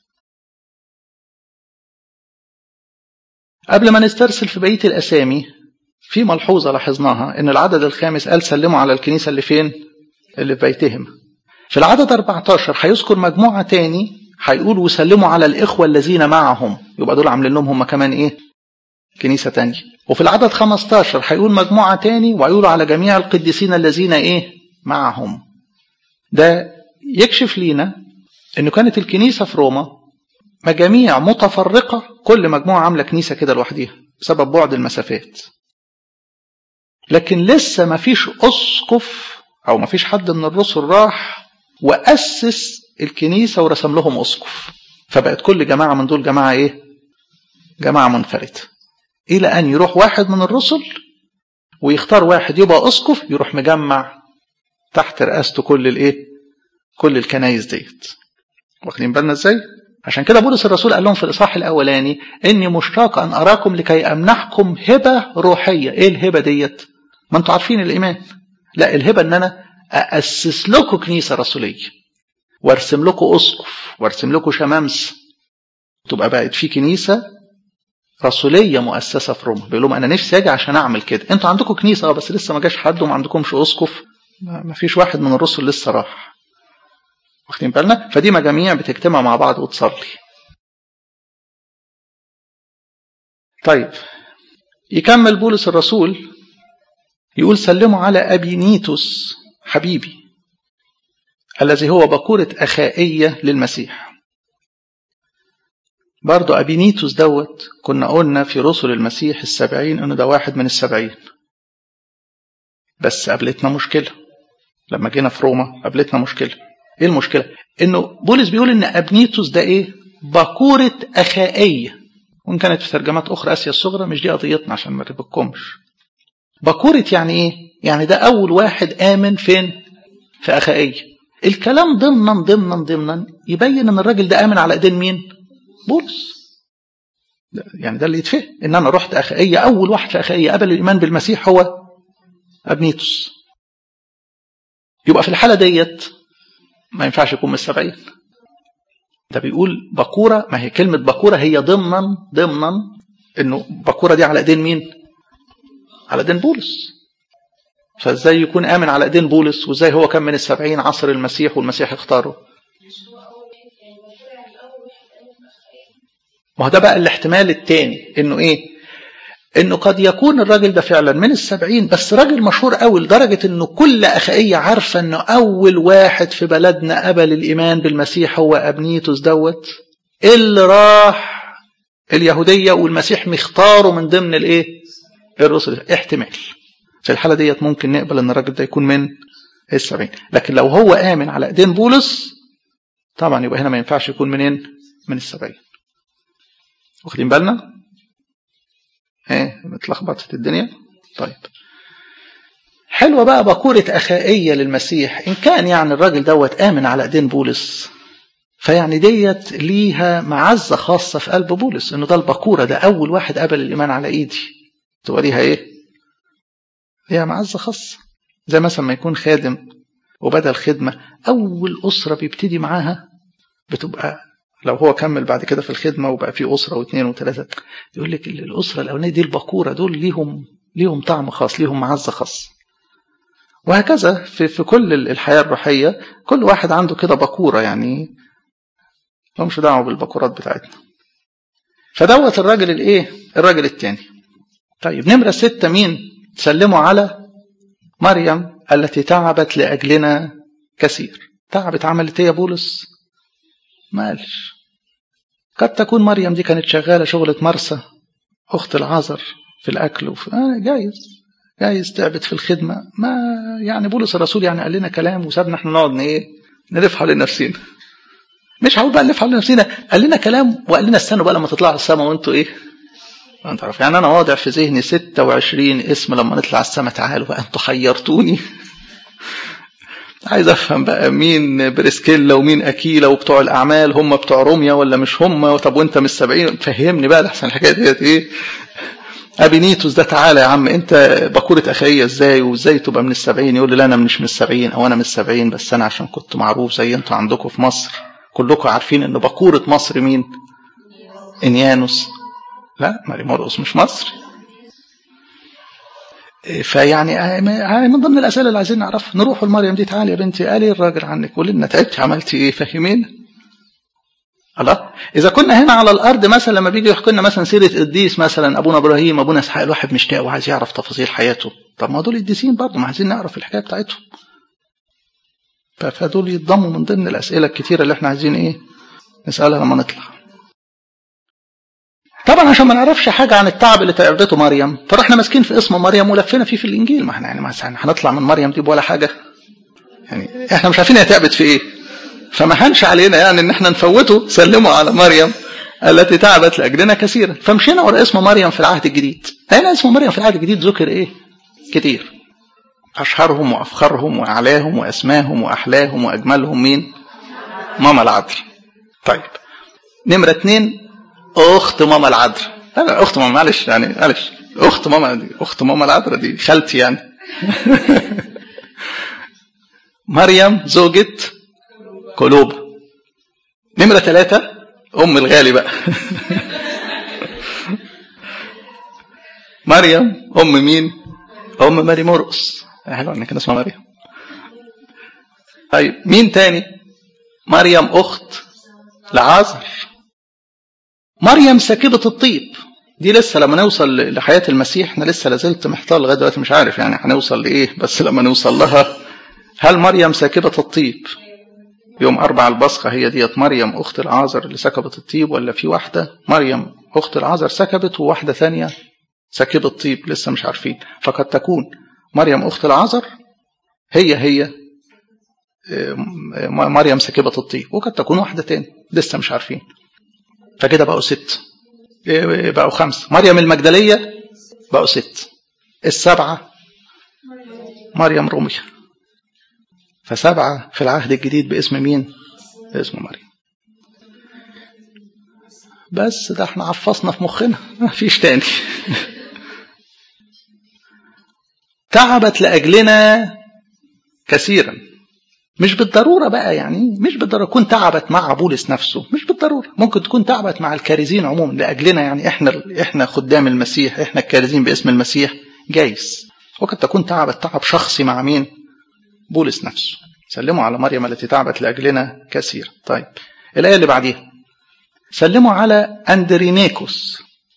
قبل ما نسترسل في بقية الأسامي في ملحوظة لاحظناها ان العدد الخامس قال سلموا على الكنيسة اللي فين اللي في بيتهم في العدد 14 هيذكر مجموعة تاني هيقول وسلموا على الإخوة الذين معهم يبقى دول عاملين لهم هم كمان إيه كنيسة تانية وفي العدد 15 هيقول مجموعة تاني ويقولوا على جميع القديسين الذين إيه معهم ده يكشف لينا إنه كانت الكنيسة في روما مجاميع متفرقة كل مجموعة عاملة كنيسة كده لوحديها بسبب بعد المسافات لكن لسه ما فيش أسقف أو ما فيش حد من الرسل راح وأسس الكنيسة ورسم لهم أسقف فبقت كل جماعة من دول جماعة إيه؟ جماعة منفردة إلى أن يروح واحد من الرسل ويختار واحد يبقى أسقف يروح مجمع تحت رئاسته كل الإيه؟ كل الكنايس ديت واخدين بالنا إزاي؟ عشان كده بولس الرسول قال لهم في الإصحاح الأولاني إني مشتاق أن أراكم لكي أمنحكم هبة روحية إيه الهبة ديت؟ ما أنتوا عارفين الإيمان لا الهبة إن أنا أأسس لكم كنيسة رسولية وارسم لكم أسقف وارسم لكم شمامس تبقى بقت في كنيسة رسولية مؤسسة في روما بيقول لهم أنا نفسي أجي عشان أعمل كده أنتوا عندكم كنيسة بس لسه ما جاش حد وما عندكمش أسقف ما فيش واحد من الرسل لسه راح واخدين بالنا فدي مجاميع بتجتمع مع بعض وتصلي طيب يكمل بولس الرسول يقول سلموا على أبي نيتوس حبيبي الذي هو بكورة أخائية للمسيح برضو أبينيتوس دوت كنا قلنا في رسل المسيح السبعين أنه ده واحد من السبعين بس قابلتنا مشكلة لما جينا في روما قابلتنا مشكلة ايه المشكلة انه بولس بيقول ان ابنيتوس ده ايه بكورة اخائية وان كانت في ترجمات اخرى اسيا الصغرى مش دي قضيتنا عشان ما نربكمش بكورة يعني ايه يعني ده اول واحد امن فين في اخائية الكلام ضمنا ضمنا ضمنا يبين ان الراجل ده امن على ايدين مين بولس يعني ده اللي يتفهم ان انا رحت اخائية اول واحد في اخائية قبل الايمان بالمسيح هو ابنيتوس يبقى في الحالة ديت ما ينفعش يكون من السبعين ده بيقول بكورة ما هي كلمة بكورة هي ضمنا ضمنا انه بكورة دي على ايدين مين على ايدين بولس فازاي يكون امن على ايدين بولس وازاي هو كان من السبعين عصر المسيح والمسيح اختاره ما هو ده بقى الاحتمال الثاني انه ايه انه قد يكون الراجل ده فعلا من السبعين بس راجل مشهور قوي لدرجة انه كل اخائية عارفة انه اول واحد في بلدنا قبل الايمان بالمسيح هو ابنيتوس دوت اللي راح اليهودية والمسيح مختاره من ضمن الايه الرسل احتمال في الحالة ديت ممكن نقبل ان الراجل ده يكون من السبعين لكن لو هو امن على ايدين بولس طبعا يبقى هنا ما ينفعش يكون منين من السبعين واخدين بالنا ايه اتلخبطت الدنيا طيب حلوة بقى بكورة أخائية للمسيح إن كان يعني الراجل دوت آمن على إيدين بولس فيعني ديت ليها معزة خاصة في قلب بولس إنه ده البكورة ده أول واحد قبل الإيمان على إيدي تبقى ليها إيه؟ ليها معزة خاصة زي مثلا ما يكون خادم وبدل خدمة أول أسرة بيبتدي معاها بتبقى لو هو كمل بعد كده في الخدمة وبقى في أسرة واثنين وثلاثة يقول لك الأسرة الأولانية دي البكورة دول ليهم ليهم طعم خاص ليهم معزة خاص وهكذا في, في كل الحياة الروحية كل واحد عنده كده بكورة يعني مش دعوة بالبكورات بتاعتنا فدوت الراجل الايه الراجل الثاني طيب نمرة ستة مين سلموا على مريم التي تعبت لأجلنا كثير تعبت عملت ايه يا بولس ما قالش قد تكون مريم دي كانت شغالة شغلة مرسى أخت العذر في الأكل وفي آه جايز جايز تعبت في الخدمة ما يعني بولس الرسول يعني قال لنا كلام وسابنا احنا نقعد ايه نلف حوالين نفسنا مش هقول بقى نلف حوالين نفسنا قال لنا كلام وقال لنا استنوا بقى لما تطلعوا السماء وانتوا ايه انت عارف يعني انا واضع في ذهني 26 اسم لما نطلع السماء تعالوا بقى انتوا حيرتوني عايز افهم بقى مين بريسكيلا ومين اكيلا وبتوع الاعمال هم بتوع روميا ولا مش هم طب وانت من السبعين فهمني بقى لحسن الحكايه ديت ايه ابينيتوس ده تعالى يا عم انت بكورة اخيه ازاي وازاي تبقى من السبعين يقول لي لا انا مش من السبعين او انا من السبعين بس انا عشان كنت معروف زي انتوا عندكم في مصر كلكم عارفين ان بكورة مصر مين انيانوس لا ماري مرقص مش مصري فيعني من ضمن الاسئله اللي عايزين نعرفها نروح لمريم دي تعالي يا بنتي قال ايه الراجل عنك قولي لنا تعبتي عملتي ايه فهمين الله اذا كنا هنا على الارض مثلا لما بيجي يحكي لنا مثلا سيره قديس مثلا ابونا ابراهيم ابونا اسحاق الواحد مشتاق وعايز يعرف تفاصيل حياته طب ما دول قديسين برضه ما عايزين نعرف الحكايه بتاعتهم فدول يتضموا من ضمن الاسئله الكتيره اللي احنا عايزين ايه نسالها لما نطلع طبعا عشان ما نعرفش حاجة عن التعب اللي تعبته مريم فرحنا ماسكين في اسم مريم ولفينا فيه في الإنجيل ما احنا يعني مثلا هنطلع من مريم دي ولا حاجة يعني احنا مش عارفين هي تعبت في ايه فما هنش علينا يعني ان احنا نفوته سلموا على مريم التي تعبت لأجلنا كثيرا فمشينا ورا اسم مريم في العهد الجديد هنا اسم مريم في العهد الجديد ذكر ايه كتير أشهرهم وأفخرهم وأعلاهم وأسماهم وأحلاهم وأجملهم مين ماما العذر طيب نمرة اتنين اخت ماما العذراء لا اخت ماما معلش يعني معلش اخت ماما دي اخت ماما العذراء دي خالتي يعني مريم زوجة قلوب نمرة ثلاثة أم الغالي بقى مريم أم مين؟ أم ماري مرقص حلو إن كان اسمها مريم طيب مين تاني؟ مريم أخت لعازر مريم ساكبة الطيب دي لسه لما نوصل لحياة المسيح احنا لسه لازلت محتار لغاية دلوقتي مش عارف يعني هنوصل لإيه بس لما نوصل لها هل مريم ساكبة الطيب يوم أربع البصخة هي ديت مريم أخت العازر اللي سكبت الطيب ولا في واحدة مريم أخت العازر سكبت وواحدة ثانية سكبت الطيب لسه مش عارفين فقد تكون مريم أخت العازر هي هي مريم سكبة الطيب وقد تكون واحدة تاني لسه مش عارفين فكده بقوا ست بقوا خمسة مريم المجدلية بقوا ست السبعة مريم رومية فسبعة في العهد الجديد باسم مين باسم مريم بس ده احنا عفصنا في مخنا ما فيش تاني تعبت لأجلنا كثيرا مش بالضرورة بقى يعني مش بالضرورة تكون تعبت مع بولس نفسه مش بالضرورة ممكن تكون تعبت مع الكارزين عموما لأجلنا يعني احنا احنا خدام المسيح احنا الكارزين باسم المسيح جايز وقد تكون تعبت تعب شخصي مع مين بولس نفسه سلموا على مريم التي تعبت لأجلنا كثير طيب الآية اللي بعديها سلموا على أندرينيكوس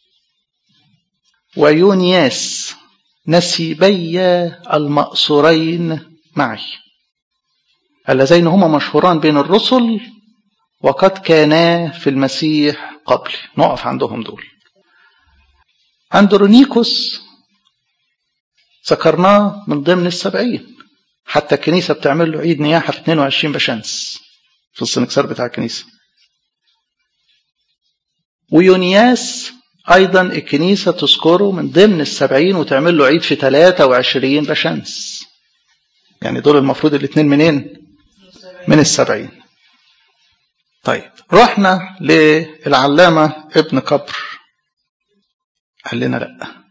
ويونياس نسيبي المأسورين معي اللذين هما مشهوران بين الرسل وقد كانا في المسيح قبل نقف عندهم دول أندرونيكوس ذكرناه من ضمن السبعين حتى الكنيسة بتعمل له عيد نياحة في 22 بشمس في السنكسار بتاع الكنيسة ويونياس أيضا الكنيسة تذكره من ضمن السبعين وتعمل له عيد في 23 بشمس يعني دول المفروض الاثنين منين من السبعين طيب رحنا للعلامة ابن قبر قال لنا لا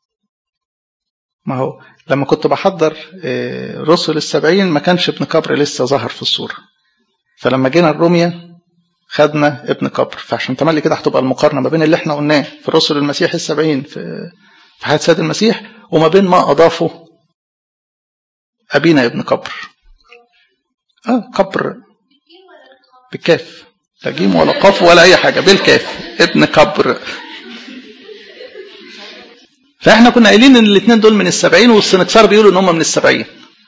ما هو لما كنت بحضر رسل السبعين ما كانش ابن قبر لسه ظهر في الصورة فلما جينا الرومية خدنا ابن قبر فعشان تملي كده هتبقى المقارنة ما بين اللي احنا قلناه في رسل المسيح السبعين في في حياة سيد المسيح وما بين ما أضافه أبينا ابن قبر آه قبر بالكاف لا جيم ولا قاف ولا اي حاجه بالكاف ابن كبر فاحنا كنا قايلين ان الاثنين دول من السبعين والسنكسار بيقولوا ان هم من السبعين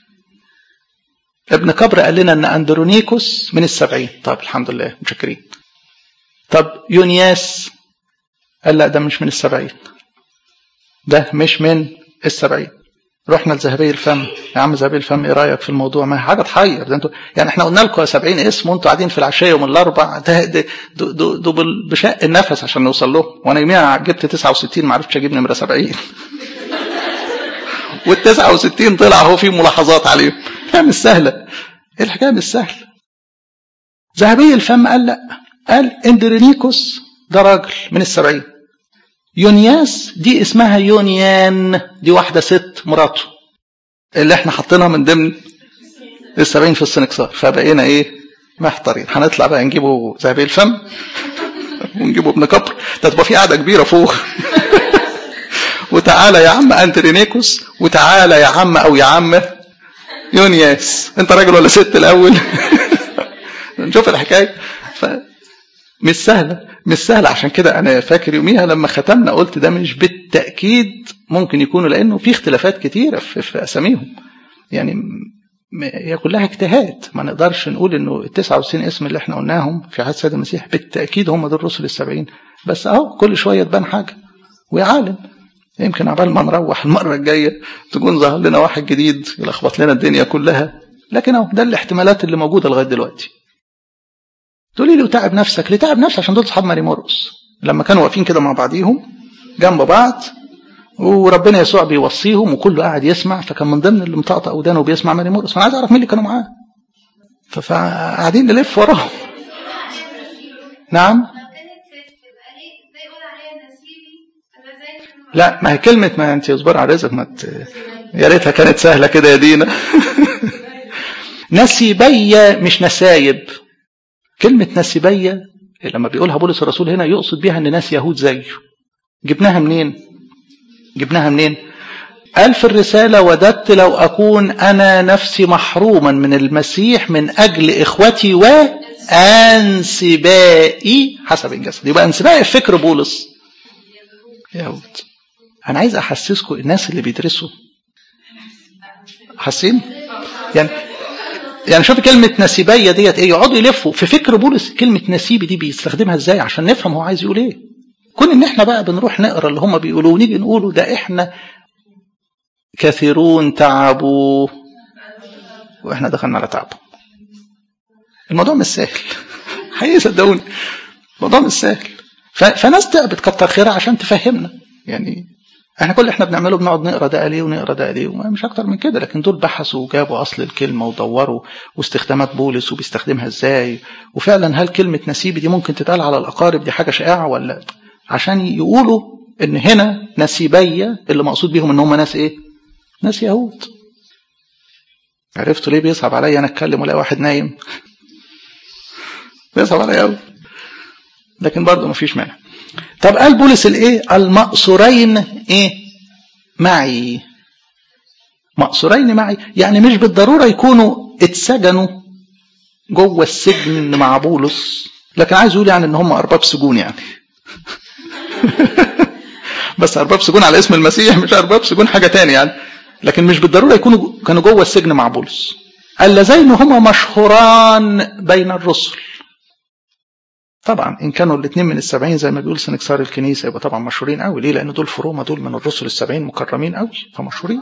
ابن كبر قال لنا ان اندرونيكوس من السبعين طب الحمد لله متشكرين طب يونياس قال لا ده مش من السبعين ده مش من السبعين رحنا لذهبي الفم يا عم ذهبي الفم ايه رايك في الموضوع ما حاجه تحير ده انتوا يعني احنا قلنا لكم 70 اسم وانتوا قاعدين في العشيه يوم الاربع ده ده ده, ده, ده بشق النفس عشان نوصل له وانا يوميها جبت 69 ما عرفتش اجيب نمره 70 وال 69 طلع هو في ملاحظات عليهم الحكايه مش سهله الحكايه مش سهله ذهبي الفم قال لا قال اندرينيكوس ده راجل من السبعين يونياس دي اسمها يونيان دي واحدة ست مراته اللي احنا حاطينها من ضمن السبعين في السنكسار فبقينا ايه محتارين هنطلع بقى نجيبه ذهبي الفم ونجيبه ابن كبر ده تبقى في قاعدة كبيرة فوق وتعالى يا عم انترينيكوس وتعالى يا عم او يا عم يونياس انت راجل ولا ست الاول نشوف الحكايه ف... مش سهله مش سهله عشان كده انا فاكر يوميها لما ختمنا قلت ده مش بالتاكيد ممكن يكونوا لانه في اختلافات كتيره في, في اساميهم يعني هي كلها اجتهاد ما نقدرش نقول انه ال 99 اسم اللي احنا قلناهم في عهد السيد المسيح بالتاكيد هم دول الرسل السبعين بس اهو كل شويه تبان حاجه ويا عالم يمكن عبال ما نروح المرة الجاية تكون ظهر لنا واحد جديد يلخبط لنا الدنيا كلها لكن اهو ده الاحتمالات اللي موجودة لغاية دلوقتي تقولي لي وتعب نفسك ليه تعب نفسك عشان دول اصحاب ماري مرقس لما كانوا واقفين كده مع بعضيهم جنب بعض وربنا يسوع بيوصيهم وكله قاعد يسمع فكان من ضمن اللي مطقطق ودانه وبيسمع ماري مرقس فانا عايز اعرف مين اللي كانوا معاه فقاعدين نلف وراهم نعم لا ما هي كلمة ما أنت اصبر على رزقك ما ت... يا ريتها كانت سهلة كده يا دينا نسيبية مش نسايب كلمة نسيبية لما بيقولها بولس الرسول هنا يقصد بيها ان ناس يهود زيه جبناها منين جبناها منين قال في الرسالة وددت لو أكون أنا نفسي محروما من المسيح من أجل إخوتي وأنسبائي حسب الجسد يبقى أنسبائي فكر بولس يهود أنا عايز أحسسكم الناس اللي بيدرسوا حاسين يعني يعني شوف كلمة نسيبية ديت ايه يقعدوا يلفوا في فكر بولس كلمة نسيبي دي بيستخدمها ازاي عشان نفهم هو عايز يقول ايه كون ان احنا بقى بنروح نقرا اللي هم بيقولوه ونيجي نقوله ده احنا كثيرون تعبوا واحنا دخلنا على تعب الموضوع مش سهل حقيقي صدقوني الموضوع مش سهل فناس تعبت كتر خيرها عشان تفهمنا يعني احنا كل اللي احنا بنعمله بنقعد نقرا ده قال ايه ونقرا ده قال ايه مش اكتر من كده لكن دول بحثوا وجابوا اصل الكلمه ودوروا واستخدامات بولس وبيستخدمها ازاي وفعلا هل كلمه نسيبي دي ممكن تتقال على الاقارب دي حاجه شائعه ولا عشان يقولوا ان هنا نسيبيه اللي مقصود بيهم ان هم ناس ايه؟ ناس يهود عرفتوا ليه بيصعب عليا انا اتكلم ولا واحد نايم بيصعب عليا قوي لكن برضه مفيش مانع طب قال بولس الايه المقصورين ايه معي مقصورين معي يعني مش بالضروره يكونوا اتسجنوا جوه السجن مع بولس لكن عايز يقول يعني ان هم ارباب سجون يعني بس ارباب سجون على اسم المسيح مش ارباب سجون حاجه تانية يعني لكن مش بالضروره يكونوا كانوا جوه السجن مع بولس اللذين هما مشهوران بين الرسل طبعا ان كانوا الاثنين من السبعين زي ما بيقول سنكسار الكنيسه يبقى طبعا مشهورين قوي ليه لان دول في روما دول من الرسل السبعين مكرمين قوي فمشهورين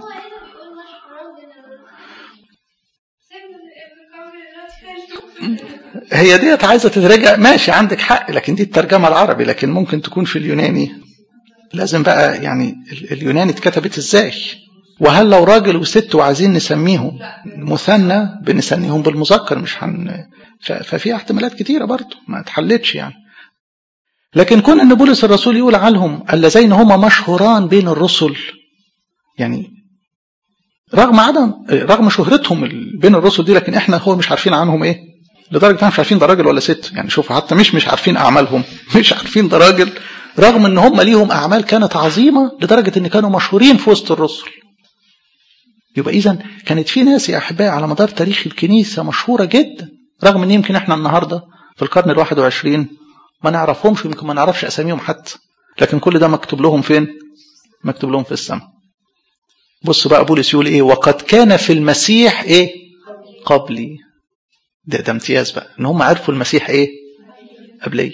هي ديت عايزه تترجع ماشي عندك حق لكن دي الترجمه العربي لكن ممكن تكون في اليوناني لازم بقى يعني اليوناني اتكتبت ازاي وهل لو راجل وست وعايزين نسميهم مثنى بنسميهم بالمذكر مش هن ففي احتمالات كتيره برضه ما اتحلتش يعني لكن كون ان بولس الرسول يقول عنهم اللذين هما مشهوران بين الرسل يعني رغم عدم رغم شهرتهم بين الرسل دي لكن احنا هو مش عارفين عنهم ايه لدرجه احنا مش عارفين ده راجل ولا ست يعني شوف حتى مش مش عارفين اعمالهم مش عارفين ده راجل رغم ان هم ليهم اعمال كانت عظيمه لدرجه ان كانوا مشهورين في وسط الرسل يبقى اذا كانت في ناس يا احبائي على مدار تاريخ الكنيسه مشهوره جدا رغم ان يمكن احنا النهارده في القرن الواحد وعشرين ما نعرفهمش يمكن ما نعرفش أساميهم حتى لكن كل ده مكتوب لهم فين مكتوب لهم في السماء بصوا بقى بولس يقول ايه وقد كان في المسيح ايه قبلي ده ده امتياز بقى ان هم عرفوا المسيح ايه قبلي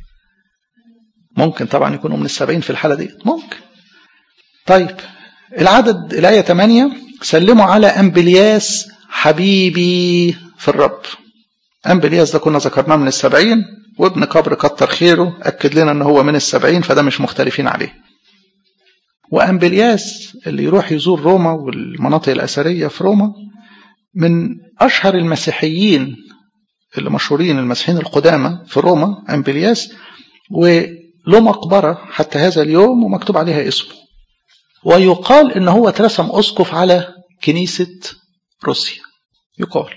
ممكن طبعا يكونوا من السبعين في الحالة دي ممكن طيب العدد الآية 8 سلموا على أمبلياس حبيبي في الرب أمبلياس ده كنا ذكرناه من السبعين وابن قبر كتر خيره أكد لنا أن هو من السبعين فده مش مختلفين عليه وأمبلياس اللي يروح يزور روما والمناطق الأثرية في روما من أشهر المسيحيين اللي مشهورين المسيحيين القدامى في روما أمبلياس وله مقبرة حتى هذا اليوم ومكتوب عليها اسمه ويقال ان هو اترسم اسقف على كنيسة روسيا يقال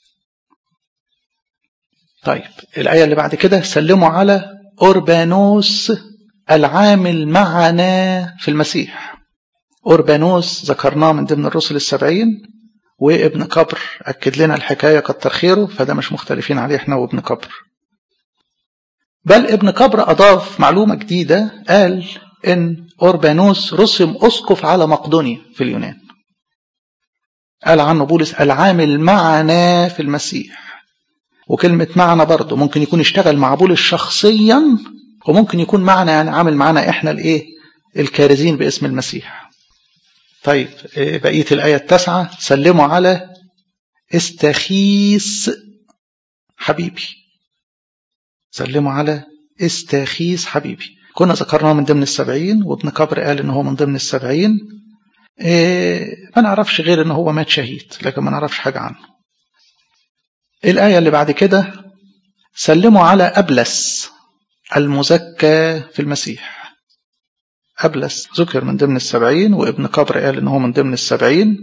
طيب الآية اللي بعد كده سلموا على أوربانوس العامل معنا في المسيح أوربانوس ذكرناه من ضمن الرسل السبعين وابن قبر أكد لنا الحكاية كتر خيره فده مش مختلفين عليه احنا وابن قبر بل ابن قبر أضاف معلومة جديدة قال إن أوربانوس رسم أسقف على مقدونيا في اليونان قال عنه بولس العامل معنا في المسيح وكلمة معنا برضه ممكن يكون اشتغل مع بولس شخصيا وممكن يكون معنا يعني عامل معنا احنا الايه الكارزين باسم المسيح طيب بقية الآية التاسعة سلموا على استخيس حبيبي سلموا على استخيس حبيبي كنا ذكرناه من ضمن السبعين وابن كبر قال ان هو من ضمن السبعين إيه ما نعرفش غير ان هو مات شهيد لكن ما نعرفش حاجة عنه الآية اللي بعد كده سلموا على أبلس المزكى في المسيح أبلس ذكر من ضمن السبعين وابن قبر قال إن هو من ضمن السبعين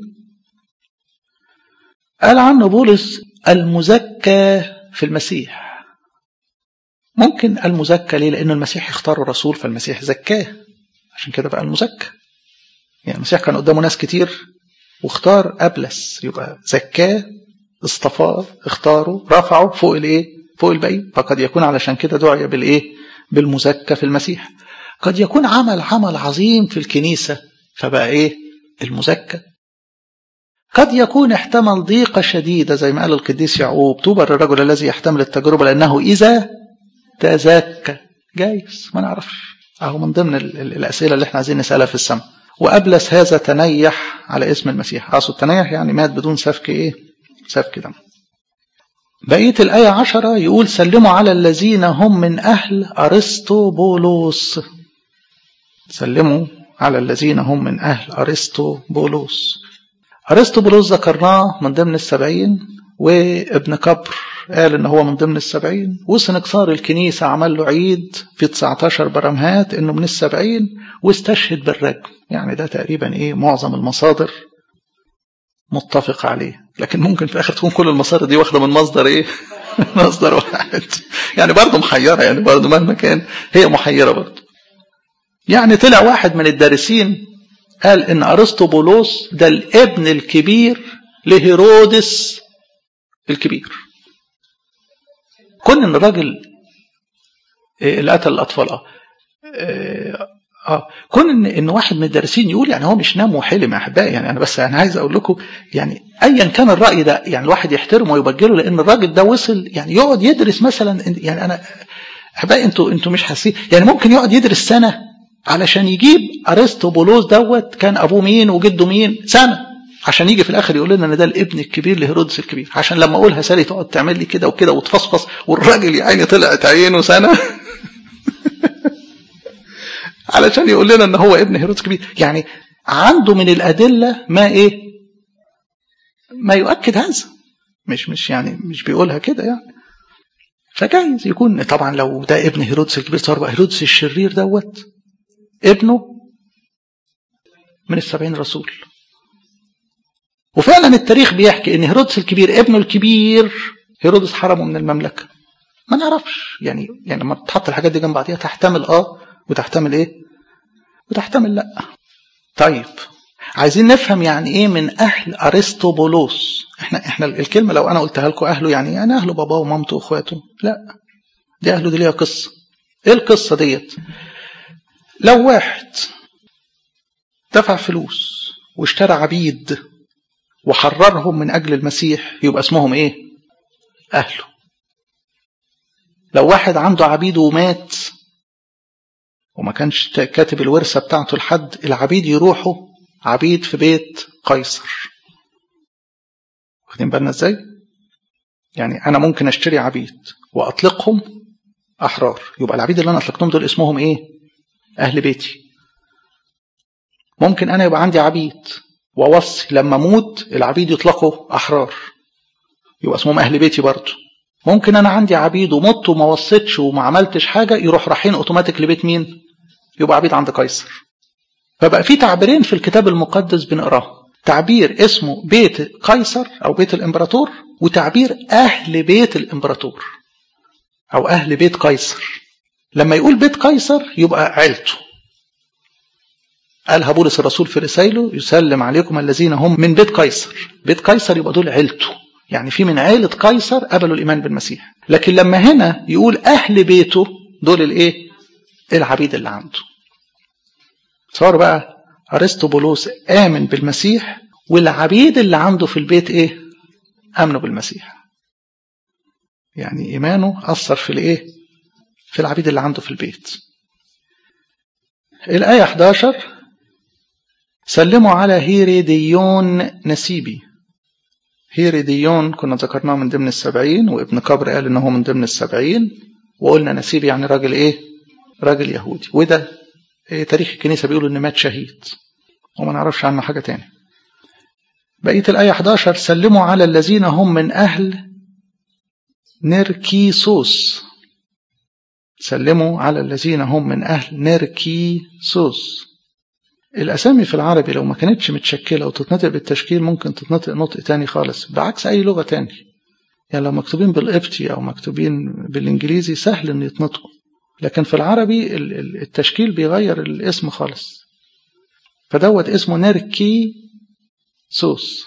قال عنه بولس المزكى في المسيح ممكن المزكى ليه لأن المسيح اختار رسول فالمسيح زكاه عشان كده بقى المزكى يعني المسيح كان قدامه ناس كتير واختار أبلس يبقى زكاه اصطفاه اختاره رفعه فوق الايه فوق الباقي فقد يكون علشان كده دعي بالايه بالمزكى في المسيح قد يكون عمل عمل عظيم في الكنيسة فبقى ايه المزكى قد يكون احتمل ضيقة شديدة زي ما قال القديس يعقوب طوبى للرجل الذي يحتمل التجربة لأنه إذا تزكى جايز ما نعرفش أهو من ضمن الأسئلة اللي احنا عايزين نسألها في السماء وأبلس هذا تنيح على اسم المسيح أقصد تنيح يعني مات بدون سفك إيه سفك دم بقية الآية عشرة يقول سلموا على الذين هم من أهل أرسطو بولوس سلموا على الذين هم من أهل أرسطو بولوس أرسطو بولوس ذكرناه من ضمن السبعين وابن كبر قال ان هو من ضمن السبعين وسنكسار الكنيسة عمل له عيد في 19 برمهات انه من السبعين واستشهد بالرجم يعني ده تقريبا ايه معظم المصادر متفق عليه لكن ممكن في الاخر تكون كل المصادر دي واخده من مصدر ايه مصدر واحد يعني برضه محيره يعني برضه مهما كان هي محيره برضه يعني طلع واحد من الدارسين قال ان ارسطو بولوس ده الابن الكبير لهيرودس الكبير كون ان الراجل اللي قتل الاطفال اه اه كون ان ان واحد من الدارسين يقول يعني هو مش نام وحلم يا احبائي يعني انا بس انا عايز اقول لكم يعني ايا كان الراي ده يعني الواحد يحترمه ويبجله لان الراجل ده وصل يعني يقعد يدرس مثلا يعني انا احبائي انتوا انتوا مش حاسين يعني ممكن يقعد يدرس سنه علشان يجيب ارسطو بولوس دوت كان ابوه مين وجده مين سنه عشان يجي في الاخر يقول لنا ان ده الابن الكبير لهيرودس الكبير عشان لما اقولها سالي تقعد تعمل لي كده وكده وتفصفص والراجل يا عيني طلعت عينه سنه علشان يقول لنا ان هو ابن هيرودس كبير يعني عنده من الادله ما ايه ما يؤكد هذا مش مش يعني مش بيقولها كده يعني فجايز يكون طبعا لو ده ابن هيرودس الكبير صار بقى هيرودس الشرير دوت ابنه من السبعين رسول وفعلا التاريخ بيحكي ان هيرودس الكبير ابنه الكبير هيرودس حرمه من المملكه ما نعرفش يعني يعني لما تحط الحاجات دي جنب بعضيها تحتمل اه وتحتمل ايه وتحتمل لا طيب عايزين نفهم يعني ايه من اهل ارسطوبولوس احنا احنا الكلمه لو انا قلتها لكم اهله يعني يعني اهله باباه ومامته واخواته لا دي أهله دي ليها قصة إيه القصة ديت لو واحد دفع فلوس واشترى عبيد وحررهم من أجل المسيح يبقى اسمهم إيه أهله لو واحد عنده عبيد ومات وما كانش كاتب الورثة بتاعته لحد العبيد يروحوا عبيد في بيت قيصر واخدين بالنا ازاي يعني انا ممكن اشتري عبيد واطلقهم احرار يبقى العبيد اللي انا اطلقتهم دول اسمهم ايه اهل بيتي ممكن انا يبقى عندي عبيد واوصي لما اموت العبيد يطلقوا احرار يبقى اسمهم اهل بيتي برضه ممكن انا عندي عبيد ومت وما وصيتش وما عملتش حاجه يروح رايحين اوتوماتيك لبيت مين يبقى عبيد عند قيصر فبقى في تعبيرين في الكتاب المقدس بنقراه تعبير اسمه بيت قيصر او بيت الامبراطور وتعبير اهل بيت الامبراطور او اهل بيت قيصر لما يقول بيت قيصر يبقى عيلته قالها بولس الرسول في رسائله يسلم عليكم الذين هم من بيت قيصر بيت قيصر يبقى دول عيلته يعني في من عيلة قيصر قبلوا الإيمان بالمسيح لكن لما هنا يقول أهل بيته دول الإيه العبيد اللي عنده صار بقى أرسطوبولوس آمن بالمسيح والعبيد اللي عنده في البيت إيه آمنوا بالمسيح يعني إيمانه أثر في الإيه في العبيد اللي عنده في البيت الآية 11 سلموا على هيريديون نسيبي هيريديون كنا ذكرناه من ضمن السبعين وابن كبر قال انه من ضمن السبعين وقلنا نسيبي يعني راجل ايه راجل يهودي وده إيه تاريخ الكنيسة بيقول ان مات شهيد وما نعرفش عنه حاجة تاني بقية الآية 11 سلموا على الذين هم من أهل نركيسوس سلموا على الذين هم من أهل نركيسوس الأسامي في العربي لو ما كانتش متشكلة وتتنطق بالتشكيل ممكن تتنطق نطق تاني خالص بعكس أي لغة تاني يعني لو مكتوبين بالقبطي أو مكتوبين بالإنجليزي سهل إن يتنطقوا لكن في العربي التشكيل بيغير الاسم خالص فدوت اسمه نركي سوس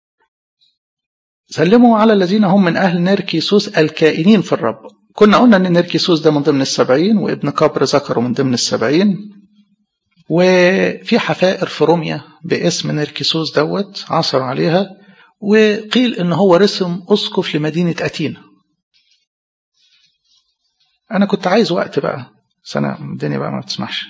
سلموا على الذين هم من أهل نركيسوس الكائنين في الرب كنا قلنا أن نركيسوس ده من ضمن السبعين وابن قبر ذكره من ضمن السبعين وفي حفائر في روميا باسم نركيسوس دوت عثر عليها وقيل ان هو رسم اسقف لمدينه اتينا انا كنت عايز وقت بقى سنه الدنيا بقى ما بتسمحش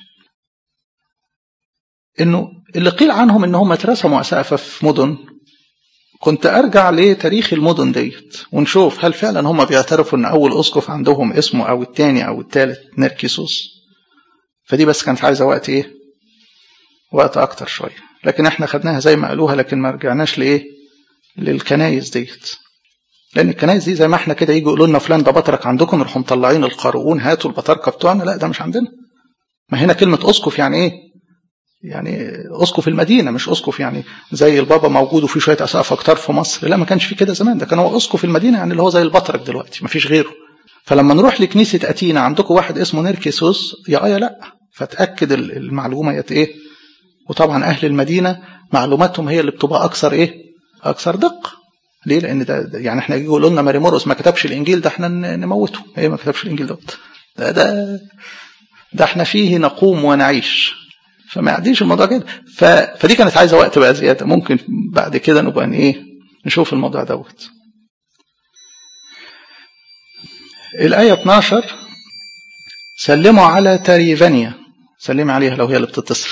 انه اللي قيل عنهم ان هم اترسموا اسقفه في مدن كنت ارجع لتاريخ المدن ديت ونشوف هل فعلا هم بيعترفوا ان اول اسقف عندهم اسمه او الثاني او الثالث نركيسوس فدي بس كانت عايزه وقت ايه وقت اكتر شويه لكن احنا خدناها زي ما قالوها لكن ما رجعناش لايه للكنايس ديت لان الكنايس دي زي ما احنا كده يجوا يقولوا لنا فلان ده بطرك عندكم نروحوا مطلعين القارئون هاتوا البطاركه بتوعنا لا ده مش عندنا ما هنا كلمه اسقف يعني ايه يعني اسقف المدينه مش اسقف يعني زي البابا موجود وفي شويه اسقف اكتر في مصر لا ما كانش في كده زمان ده كان هو اسقف المدينه يعني اللي هو زي البطرك دلوقتي ما فيش غيره فلما نروح لكنيسه اتينا عندكم واحد اسمه نيركيسوس يا ايه لا فتاكد المعلومه يت ايه وطبعا اهل المدينه معلوماتهم هي اللي بتبقى اكثر ايه اكثر دقه ليه لان ده يعني احنا يجي يقولوا لنا ماري مورس ما كتبش الانجيل ده احنا نموته ايه ما كتبش الانجيل دوت ده ده ده احنا فيه نقوم ونعيش فما يعديش الموضوع كده ف... فدي كانت عايزه وقت بقى زياده ممكن بعد كده نبقى ايه نشوف الموضوع دوت الآية 12 سلموا على تريفانيا سلمي عليها لو هي اللي بتتصل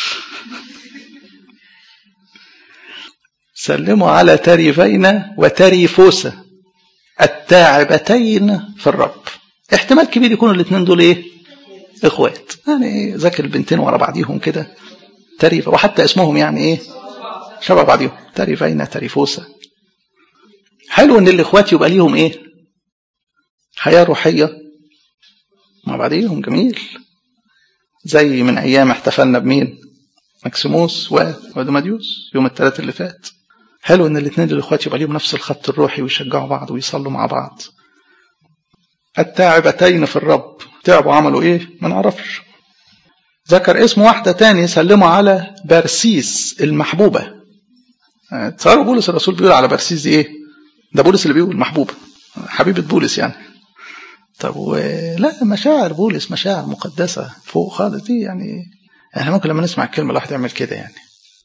سلموا على تريفينا وتريفوسا التاعبتين في الرب احتمال كبير يكونوا الاثنين دول ايه اخوات يعني ذاكر البنتين ورا بعضيهم كده تريفة وحتى اسمهم يعني ايه شبه بعضيهم تريفينا تريفوسا حلو ان الاخوات يبقى ليهم ايه حياة روحية مع بعضيهم جميل زي من ايام احتفلنا بمين مكسيموس ودماديوس يوم الثلاث اللي فات حلو ان الاثنين الاخوات يبقى ليهم نفس الخط الروحي ويشجعوا بعض ويصلوا مع بعض التاعبتين في الرب تعبوا عملوا ايه ما نعرفش ذكر اسم واحدة تاني سلموا على برسيس المحبوبة تصوروا بولس الرسول بيقول على برسيس دي ايه ده بولس اللي بيقول محبوبة حبيبة بولس يعني طب و... لا مشاعر بولس مشاعر مقدسة فوق خالص دي يعني احنا ممكن لما نسمع الكلمة الواحد يعمل كده يعني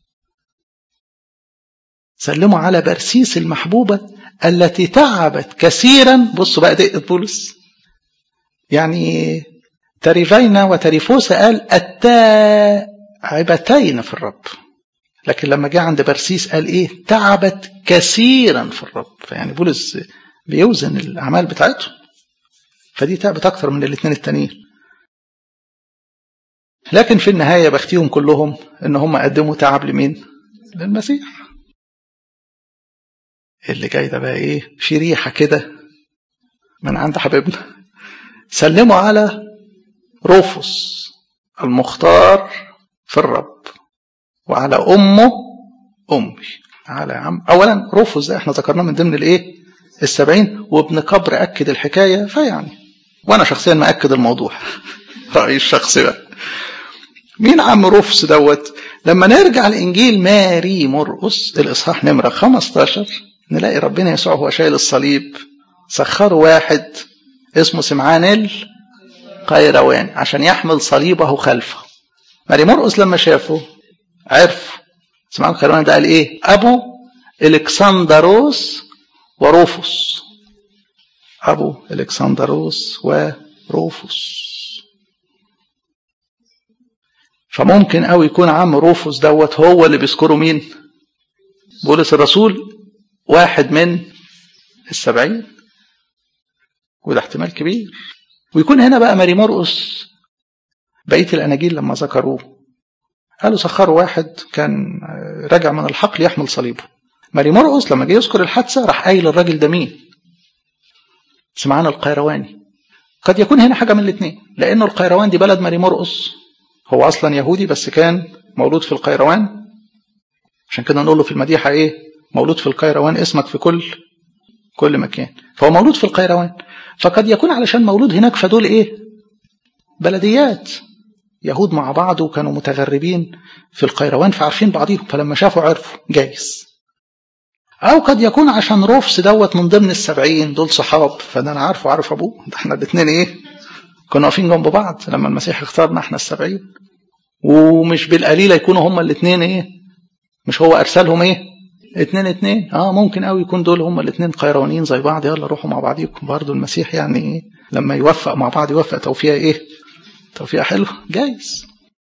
سلموا على برسيس المحبوبة التي تعبت كثيرا بصوا بقى دقة بولس يعني تريفينا وتريفوسا قال التاعبتين في الرب لكن لما جه عند برسيس قال ايه تعبت كثيرا في الرب فيعني بولس بيوزن الاعمال بتاعتهم فدي تعبت اكتر من الاثنين التانيين لكن في النهاية بختيهم كلهم ان هم قدموا تعب لمين للمسيح اللي جاي ده بقى ايه في ريحة كده من عند حبيبنا سلموا على روفوس المختار في الرب وعلى أمه أمي على يا عم أولا روفوس ده احنا ذكرناه من ضمن الايه السبعين وابن كبر أكد الحكاية فيعني وأنا شخصيا مأكد الموضوع رأيي الشخصي بقى مين عم روفوس دوت لما نرجع لإنجيل ماري مرقس الإصحاح نمرة 15 نلاقي ربنا يسوع هو شايل الصليب سخروا واحد اسمه سمعان القيروان عشان يحمل صليبه خلفه ماري مرقس لما شافه عرف سمعان القيروان ده قال ايه ابو الكسندروس وروفوس ابو الكسندروس وروفوس فممكن قوي يكون عم روفوس دوت هو اللي بيذكره مين بولس الرسول واحد من السبعين وده احتمال كبير ويكون هنا بقى ماري مرقس بقية الأناجيل لما ذكروه قالوا سخروا واحد كان راجع من الحقل يحمل صليبه ماري مرقس لما جه يذكر الحادثة راح قايل الراجل ده مين سمعان القيرواني قد يكون هنا حاجة من الاثنين لأنه القيروان دي بلد ماري مرقس هو أصلا يهودي بس كان مولود في القيروان عشان كده نقول له في المديحة إيه مولود في القيروان اسمك في كل كل مكان فهو مولود في القيروان فقد يكون علشان مولود هناك فدول ايه بلديات يهود مع بعض وكانوا متغربين في القيروان فعارفين بعضيهم فلما شافوا عرفوا جايز او قد يكون عشان روفس دوت من ضمن السبعين دول صحاب فده انا عارفه عارف ابوه ده احنا الاثنين ايه كنا واقفين جنب بعض لما المسيح اختارنا احنا السبعين ومش بالقليله يكونوا هما الاثنين ايه مش هو ارسلهم ايه اتنين اتنين اه ممكن قوي يكون دول هما الاتنين قيروانيين زي بعض يلا روحوا مع بعضيكم برضو المسيح يعني ايه لما يوفق مع بعض يوفق توفيق ايه توفيق حلو جايز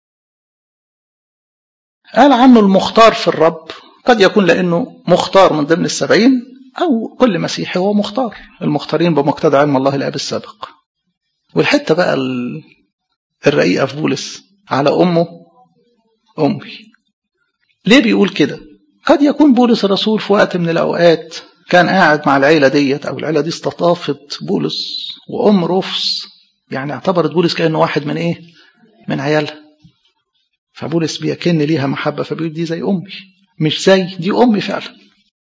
قال عنه المختار في الرب قد يكون لانه مختار من ضمن السبعين او كل مسيحي هو مختار المختارين بمقتضى علم الله الاب السابق والحته بقى الرقيقه في بولس على امه امي ليه بيقول كده قد يكون بولس الرسول في وقت من الأوقات كان قاعد مع العيلة ديت أو العيلة دي استضافت بولس وأم روفس يعني اعتبرت بولس كأنه واحد من إيه؟ من عيالها فبولس بيكن ليها محبة فبيقول دي زي أمي مش زي دي أمي فعلا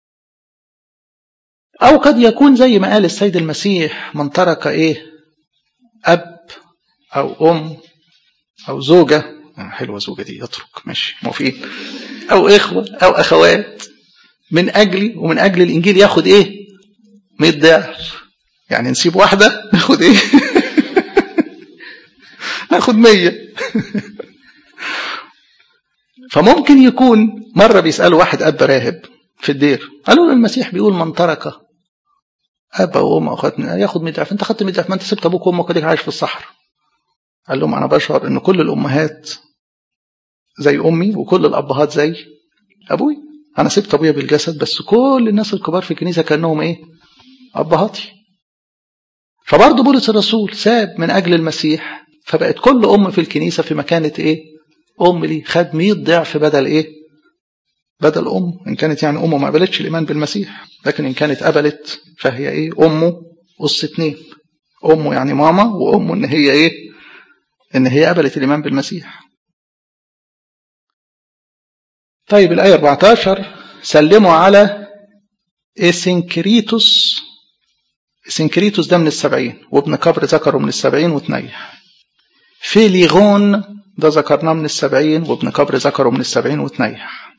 أو قد يكون زي ما قال السيد المسيح من ترك إيه؟ أب أو أم أو زوجة حلوة زوجة دي يترك ماشي موافقين أو إخوة أو أخوات من أجلي ومن أجل الإنجيل ياخد إيه 100 ضعف يعني نسيب واحدة ناخد إيه ناخد 100 فممكن يكون مرة بيسألوا واحد أب راهب في الدير قالوا له المسيح بيقول من ترك أب أو أم أو أخوات ياخد 100 ضعف أنت خدت 100 ضعف ما أنت سبت أبوك وأمك وديك عايش في الصحراء قال لهم أنا بشعر إن كل الأمهات زي أمي وكل الأبهات زي أبوي أنا سبت أبويا بالجسد بس كل الناس الكبار في الكنيسة كأنهم إيه أبهاتي فبرضه بولس الرسول ساب من أجل المسيح فبقت كل أم في الكنيسة في مكانة إيه أم لي خد 100 ضعف بدل إيه بدل أم إن كانت يعني أمه ما قبلتش الإيمان بالمسيح لكن إن كانت قبلت فهي إيه أمه أس اتنين أمه يعني ماما وأمه إن هي إيه إن هي قبلت الإيمان بالمسيح طيب الآية 14 سلموا على إسنكريتوس إسنكريتوس ده من السبعين وابن كبر ذكره من السبعين وتنيح فيليغون ده ذكرناه من السبعين وابن كبر ذكره من السبعين وتنيح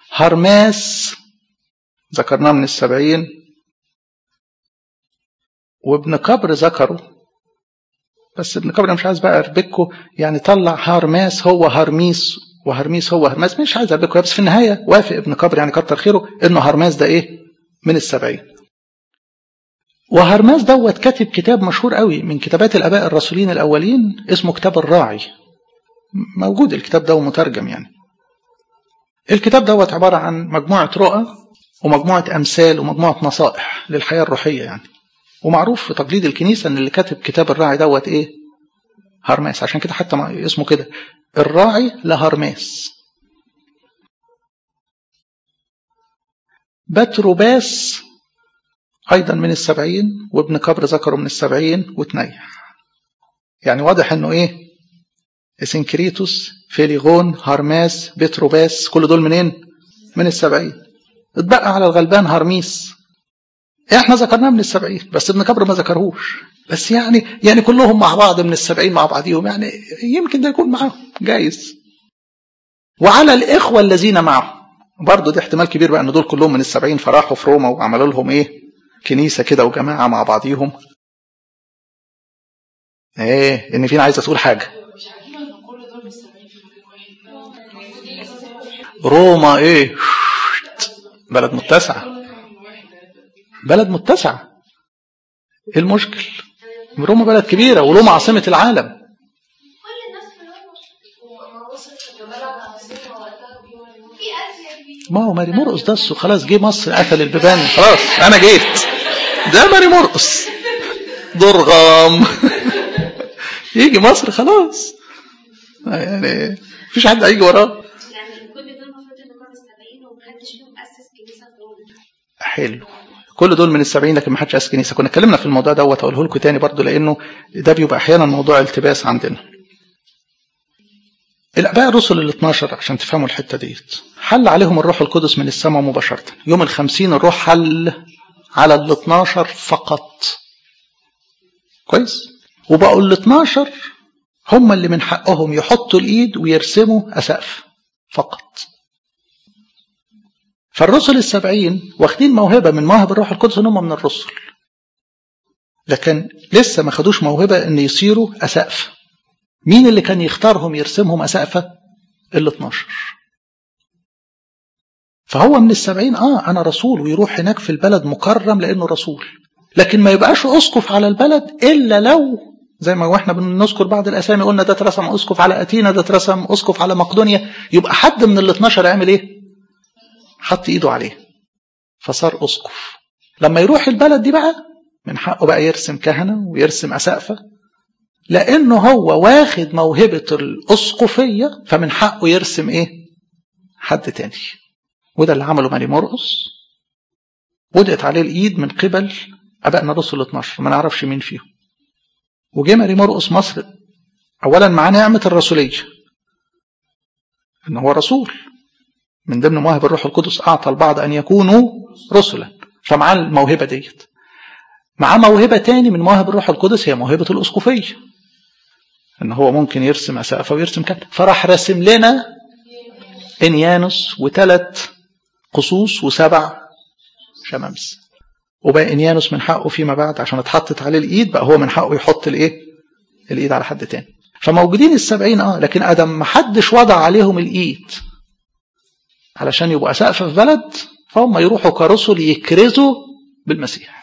هرماس ذكرناه من السبعين وابن كبر ذكره بس ابن كبر مش عايز بقى اربكه يعني طلع هرماس هو هرميس وهرميس هو هرماس مش عايز اربكه بس في النهايه وافق ابن كبر يعني كتر خيره انه هرماس ده ايه من السبعين وهرماس دوت كاتب كتاب مشهور قوي من كتابات الاباء الرسولين الاولين اسمه كتاب الراعي موجود الكتاب ده ومترجم يعني الكتاب دوت عباره عن مجموعه رؤى ومجموعه امثال ومجموعه نصائح للحياه الروحيه يعني ومعروف في تقليد الكنيسه ان اللي كاتب كتاب الراعي دوت ايه هرماس عشان كده حتى اسمه كده الراعي لهرماس بتروباس أيضا من السبعين وابن كبر ذكره من السبعين وتنيح يعني واضح انه ايه اسنكريتوس فيليغون هرماس بتروباس كل دول منين من السبعين اتبقى على الغلبان هرميس احنا ذكرناه من السبعين بس ابن كبر ما ذكرهوش بس يعني يعني كلهم مع بعض من السبعين مع بعضهم يعني يمكن ده يكون معاهم جايز وعلى الإخوة الذين معه برضه ده احتمال كبير بقى ان دول كلهم من السبعين فراحوا في روما وعملوا لهم ايه كنيسة كده وجماعة مع بعضيهم ايه ان فينا عايزة تقول حاجة روما ايه بلد متسعة بلد متسعة ايه المشكل روما بلد كبيرة وروما عاصمة العالم ما هو ماري مرقص ده خلاص جه مصر قفل البيبان خلاص انا جيت ده ماري مرقص ضرغام يجي مصر خلاص يعني مفيش حد هيجي وراه حلو كل دول من السبعين لكن ما حدش اسس كنيسه كنا اتكلمنا في الموضوع دوت اقوله لكم تاني برضه لانه ده بيبقى احيانا موضوع التباس عندنا الاباء الرسل ال 12 عشان تفهموا الحته ديت حل عليهم الروح القدس من السماء مباشره يوم الخمسين الروح حل على ال 12 فقط كويس وبقوا ال 12 هم اللي من حقهم يحطوا الايد ويرسموا اسقف فقط فالرسل السبعين واخدين موهبة من مواهب الروح القدس ان هم من الرسل لكن لسه ما خدوش موهبة ان يصيروا أسقف مين اللي كان يختارهم يرسمهم أسقفة ال 12 فهو من السبعين اه انا رسول ويروح هناك في البلد مكرم لانه رسول لكن ما يبقاش اسقف على البلد الا لو زي ما واحنا بنذكر بعض الاسامي قلنا ده اترسم اسقف على اتينا ده اترسم اسقف على مقدونيا يبقى حد من ال 12 يعمل ايه؟ حط ايده عليه فصار اسقف لما يروح البلد دي بقى من حقه بقى يرسم كهنه ويرسم اسقفه لانه هو واخد موهبه الاسقفيه فمن حقه يرسم ايه؟ حد تاني وده اللي عمله ماري مرقس وضعت عليه الايد من قبل ابائنا الرسل 12 ما نعرفش مين فيهم وجه ماري مرقس مصر اولا معاه نعمه الرسوليه ان هو رسول من ضمن مواهب الروح القدس اعطى البعض ان يكونوا رسلا فمعاه الموهبه ديت معاه موهبه تاني من مواهب الروح القدس هي موهبه الاسقفيه ان هو ممكن يرسم اسقفه ويرسم كده فراح راسم لنا انيانوس وثلاث قصوص وسبع شمامس وبقى انيانوس من حقه فيما بعد عشان اتحطت عليه الايد بقى هو من حقه يحط الايه الايد على حد تاني فموجودين السبعين اه لكن ادم ما حدش وضع عليهم الايد علشان يبقى سقف في بلد فهم يروحوا كرسل يكرزوا بالمسيح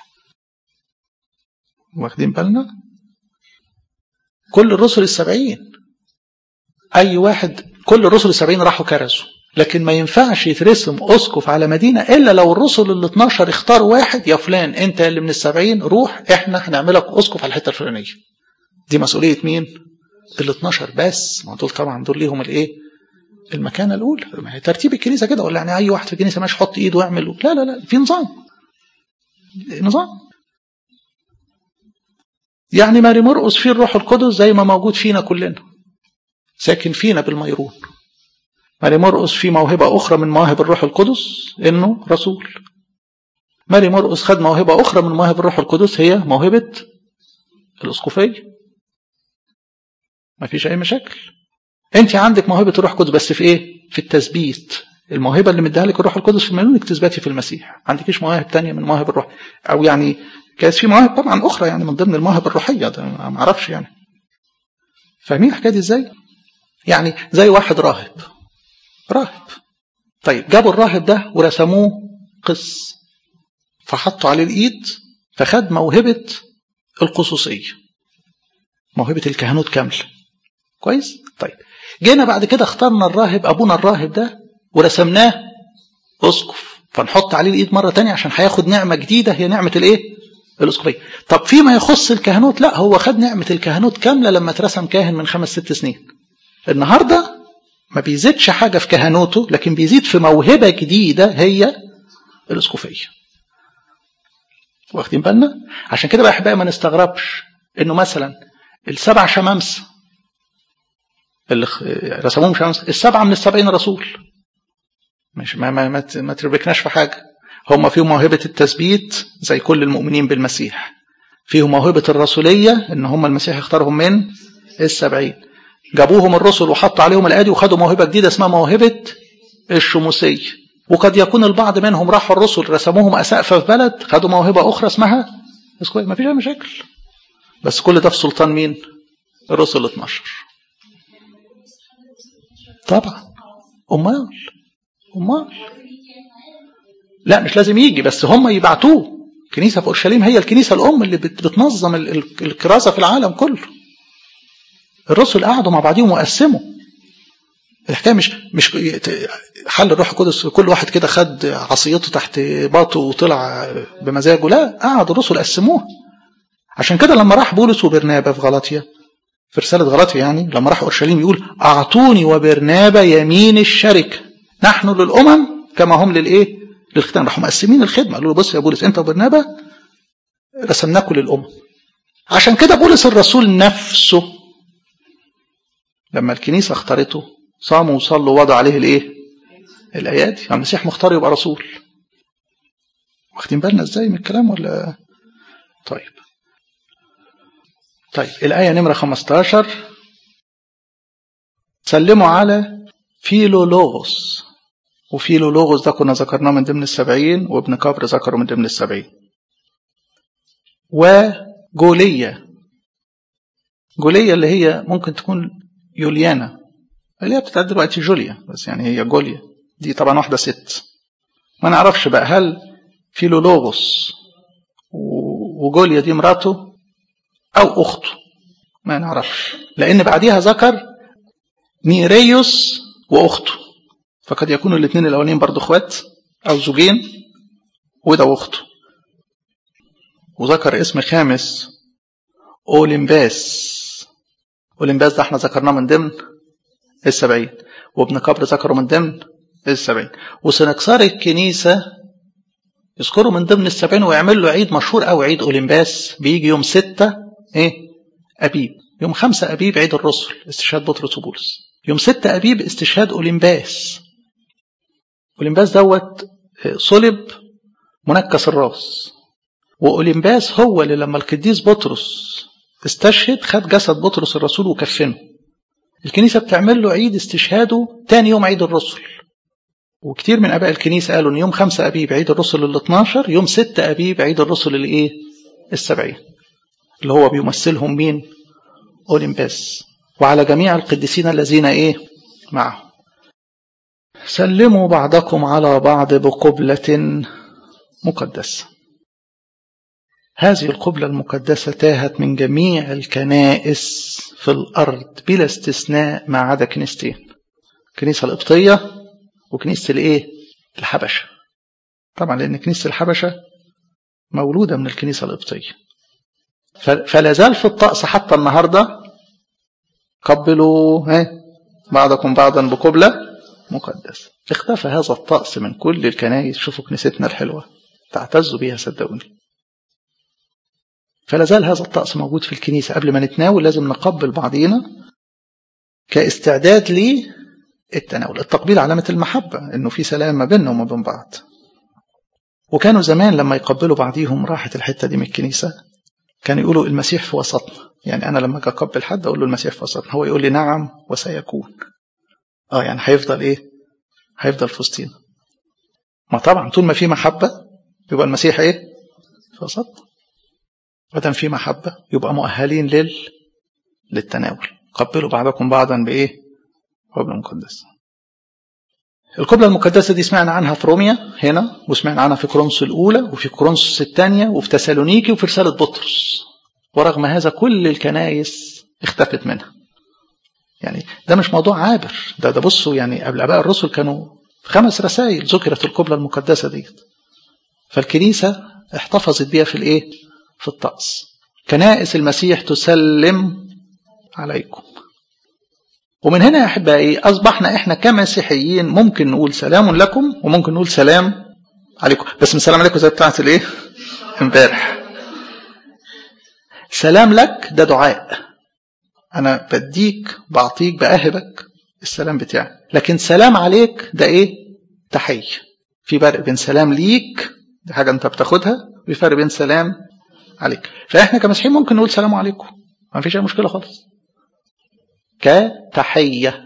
واخدين بالنا كل الرسل السبعين اي واحد كل الرسل السبعين راحوا كرزوا لكن ما ينفعش يترسم اسقف على مدينه الا لو الرسل ال 12 اختاروا واحد يا فلان انت اللي من السبعين روح احنا هنعملك اسقف على الحته الفلانيه دي مسؤوليه مين؟ ال 12 بس ما دول طبعا دول ليهم الايه؟ المكانه الاولى ما هي ترتيب الكنيسه كده ولا يعني اي واحد في الكنيسه ماشي يحط ايده ويعمل لا لا لا في نظام نظام يعني ماري مرقس فيه الروح القدس زي ما موجود فينا كلنا ساكن فينا بالميرون ماري مرقس فيه موهبة أخرى من مواهب الروح القدس إنه رسول ماري مرقس خد موهبة أخرى من مواهب الروح القدس هي موهبة الأسقفية ما فيش أي مشاكل أنت عندك موهبة الروح القدس بس في إيه؟ في التثبيت الموهبة اللي مديها لك الروح القدس في الميلون انك تثبتي في المسيح ما عندكيش مواهب تانية من مواهب الروح أو يعني جايز في مواهب طبعا اخرى يعني من ضمن المواهب الروحيه ده ما اعرفش يعني فاهمين الحكايه دي ازاي؟ يعني زي واحد راهب راهب طيب جابوا الراهب ده ورسموه قس فحطوا عليه الايد فخد موهبه القصصيه موهبه الكهنوت كامله كويس طيب جينا بعد كده اخترنا الراهب ابونا الراهب ده ورسمناه اسقف فنحط عليه الايد مره تانية عشان هياخد نعمه جديده هي نعمه الايه الاسقفيه طب فيما يخص الكهنوت لا هو خد نعمه الكهنوت كامله لما اترسم كاهن من خمس ست سنين النهارده ما بيزيدش حاجه في كهنوته لكن بيزيد في موهبه جديده هي الاسقفيه واخدين بالنا عشان كده بقى احبائي ما نستغربش انه مثلا السبع شمامسه اللي رسموهم شمس السبعه من السبعين رسول مش ما ما ما, ما تربكناش في حاجه هم فيهم موهبه التثبيت زي كل المؤمنين بالمسيح فيهم موهبه الرسوليه ان هم المسيح اختارهم من السبعين جابوهم الرسل وحطوا عليهم الادي وخدوا موهبه جديده اسمها موهبه الشموسيه وقد يكون البعض منهم راحوا الرسل رسموهم اسقفه في بلد خدوا موهبه اخرى اسمها ما فيش اي مشاكل بس كل ده في سلطان مين الرسل 12 طبعا امال امال لا مش لازم يجي بس هم يبعتوه كنيسه في اورشليم هي الكنيسه الام اللي بتنظم الكراسه في العالم كله الرسل قعدوا مع بعضهم وقسموا الحكايه مش مش حل الروح القدس كل واحد كده خد عصيته تحت باطه وطلع بمزاجه لا قعدوا الرسل قسموها عشان كده لما راح بولس وبرنابا في غلطيا في رسالة غلطيا يعني لما راح أورشليم يقول أعطوني وبرنابا يمين الشركة نحن للأمم كما هم للإيه؟ للختان راحوا مقسمين الخدمة قالوا له بص يا بولس أنت وبرنابا رسمناكم للأمم عشان كده بولس الرسول نفسه لما الكنيسة اختارته صاموا وصلوا ووضع عليه الإيه؟ الأيادي المسيح مختار يبقى رسول واخدين بالنا ازاي من الكلام ولا طيب طيب الآية نمرة 15 سلموا على فيلولوغوس وفيلولوغوس ده كنا ذكرناه من ضمن السبعين وابن كبر ذكره من ضمن السبعين وجولية جولية اللي هي ممكن تكون يوليانا اللي هي بتتعد دلوقتي جوليا بس يعني هي جوليا دي طبعا واحدة ست ما نعرفش بقى هل فيلولوغوس وجوليا دي مراته أو أخته ما نعرفش لأن بعديها ذكر نيريوس وأخته فقد يكونوا الاثنين الأولين برضه اخوات أو زوجين وده وأخته وذكر اسم خامس أولمباس أولمباس ده احنا ذكرناه من ضمن السبعين وابن كبر ذكره من ضمن السبعين وسنكسار الكنيسة يذكره من ضمن السبعين ويعمل له عيد مشهور قوي عيد أولمباس بيجي يوم ستة ايه أبيب يوم خمسة أبيب عيد الرسل استشهاد بطرس وبولس يوم ستة أبيب استشهاد أولمباس أولمباس دوت صلب منكس الراس وأولمباس هو اللي لما القديس بطرس استشهد خد جسد بطرس الرسول وكفنه الكنيسة بتعمل له عيد استشهاده تاني يوم عيد الرسل وكتير من اباء الكنيسه قالوا ان يوم خمسة ابيب عيد الرسل ال 12 يوم ستة ابيب عيد الرسل الايه السبعين اللي هو بيمثلهم مين اولمباس وعلى جميع القديسين الذين ايه معه سلموا بعضكم على بعض بقبلة مقدسة هذه القبلة المقدسة تاهت من جميع الكنائس في الأرض بلا استثناء ما عدا كنيستين الكنيسة القبطية وكنيسة الايه الحبشة طبعا لان كنيسة الحبشة مولودة من الكنيسة القبطية فلا زال في الطقس حتى النهاردة قبلوا ها بعضكم بعضا بقبلة مقدسة اختفى هذا الطقس من كل الكنائس شوفوا كنيستنا الحلوة تعتزوا بيها صدقوني فلا زال هذا الطقس موجود في الكنيسة قبل ما نتناول لازم نقبل بعضينا كاستعداد ليه التناول التقبيل علامة المحبة انه في سلام ما بيننا وما بين بعض وكانوا زمان لما يقبلوا بعضيهم راحت الحتة دي من الكنيسة كانوا يقولوا المسيح في وسطنا يعني أنا لما أجي أقبل حد أقول له المسيح في وسطنا هو يقول لي نعم وسيكون اه يعني هيفضل ايه هيفضل في وسطينا ما طبعا طول ما في محبة يبقى المسيح ايه في وسطنا ودام في محبة يبقى مؤهلين لل للتناول قبلوا بعضكم بعضا بإيه؟ قبلة مقدسة القبلة المقدسة دي سمعنا عنها في روميا هنا وسمعنا عنها في كورنثوس الأولى وفي كورنثوس الثانية وفي تسالونيكي وفي رسالة بطرس ورغم هذا كل الكنائس اختفت منها يعني ده مش موضوع عابر ده ده بصوا يعني قبل اباء الرسل كانوا خمس رسائل ذكرت القبله المقدسه ديت فالكنيسه احتفظت بيها في الايه في الطقس كنائس المسيح تسلم عليكم ومن هنا يا احبائي اصبحنا احنا كمسيحيين ممكن نقول سلام لكم وممكن نقول سلام عليكم بس من سلام عليكم زي بتاعت الايه امبارح سلام لك ده دعاء انا بديك بعطيك باهبك السلام بتاعي لكن سلام عليك ده ايه تحيه في فرق بين سلام ليك دي حاجه انت بتاخدها وفي فرق بين سلام عليك فاحنا كمسيحيين ممكن نقول سلام عليكم ما فيش اي مشكله خالص كتحيه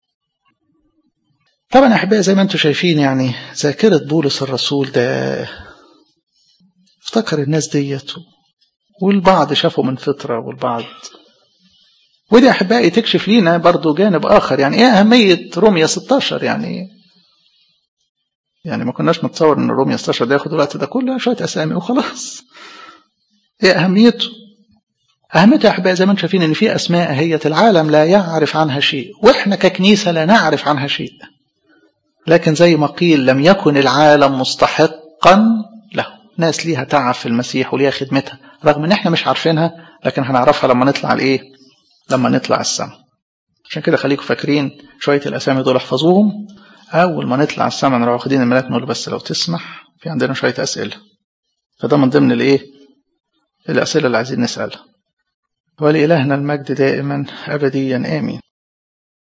طبعا يا احبائي زي ما انتم شايفين يعني ذاكره بولس الرسول ده افتكر الناس ديت والبعض شافوا من فطره والبعض ودي احبائي تكشف لينا برضو جانب اخر يعني ايه اهميه روميا 16 يعني يعني ما كناش نتصور ان روميا 16 ده ياخد الوقت ده كله شويه اسامي وخلاص ايه اهميته اهميته يا احبائي زي ما انتم شايفين ان في اسماء هي العالم لا يعرف عنها شيء واحنا ككنيسه لا نعرف عنها شيء لكن زي ما قيل لم يكن العالم مستحقا له ناس ليها تعب في المسيح وليها خدمتها رغم ان احنا مش عارفينها لكن هنعرفها لما نطلع الايه لما نطلع السماء عشان كده خليكم فاكرين شويه الاسامي دول احفظوهم اول ما نطلع السماء نروح واخدين الملاك نقول بس لو تسمح في عندنا شويه اسئله فده من ضمن الايه الاسئله اللي عايزين نسالها ولإلهنا المجد دائما ابديا امين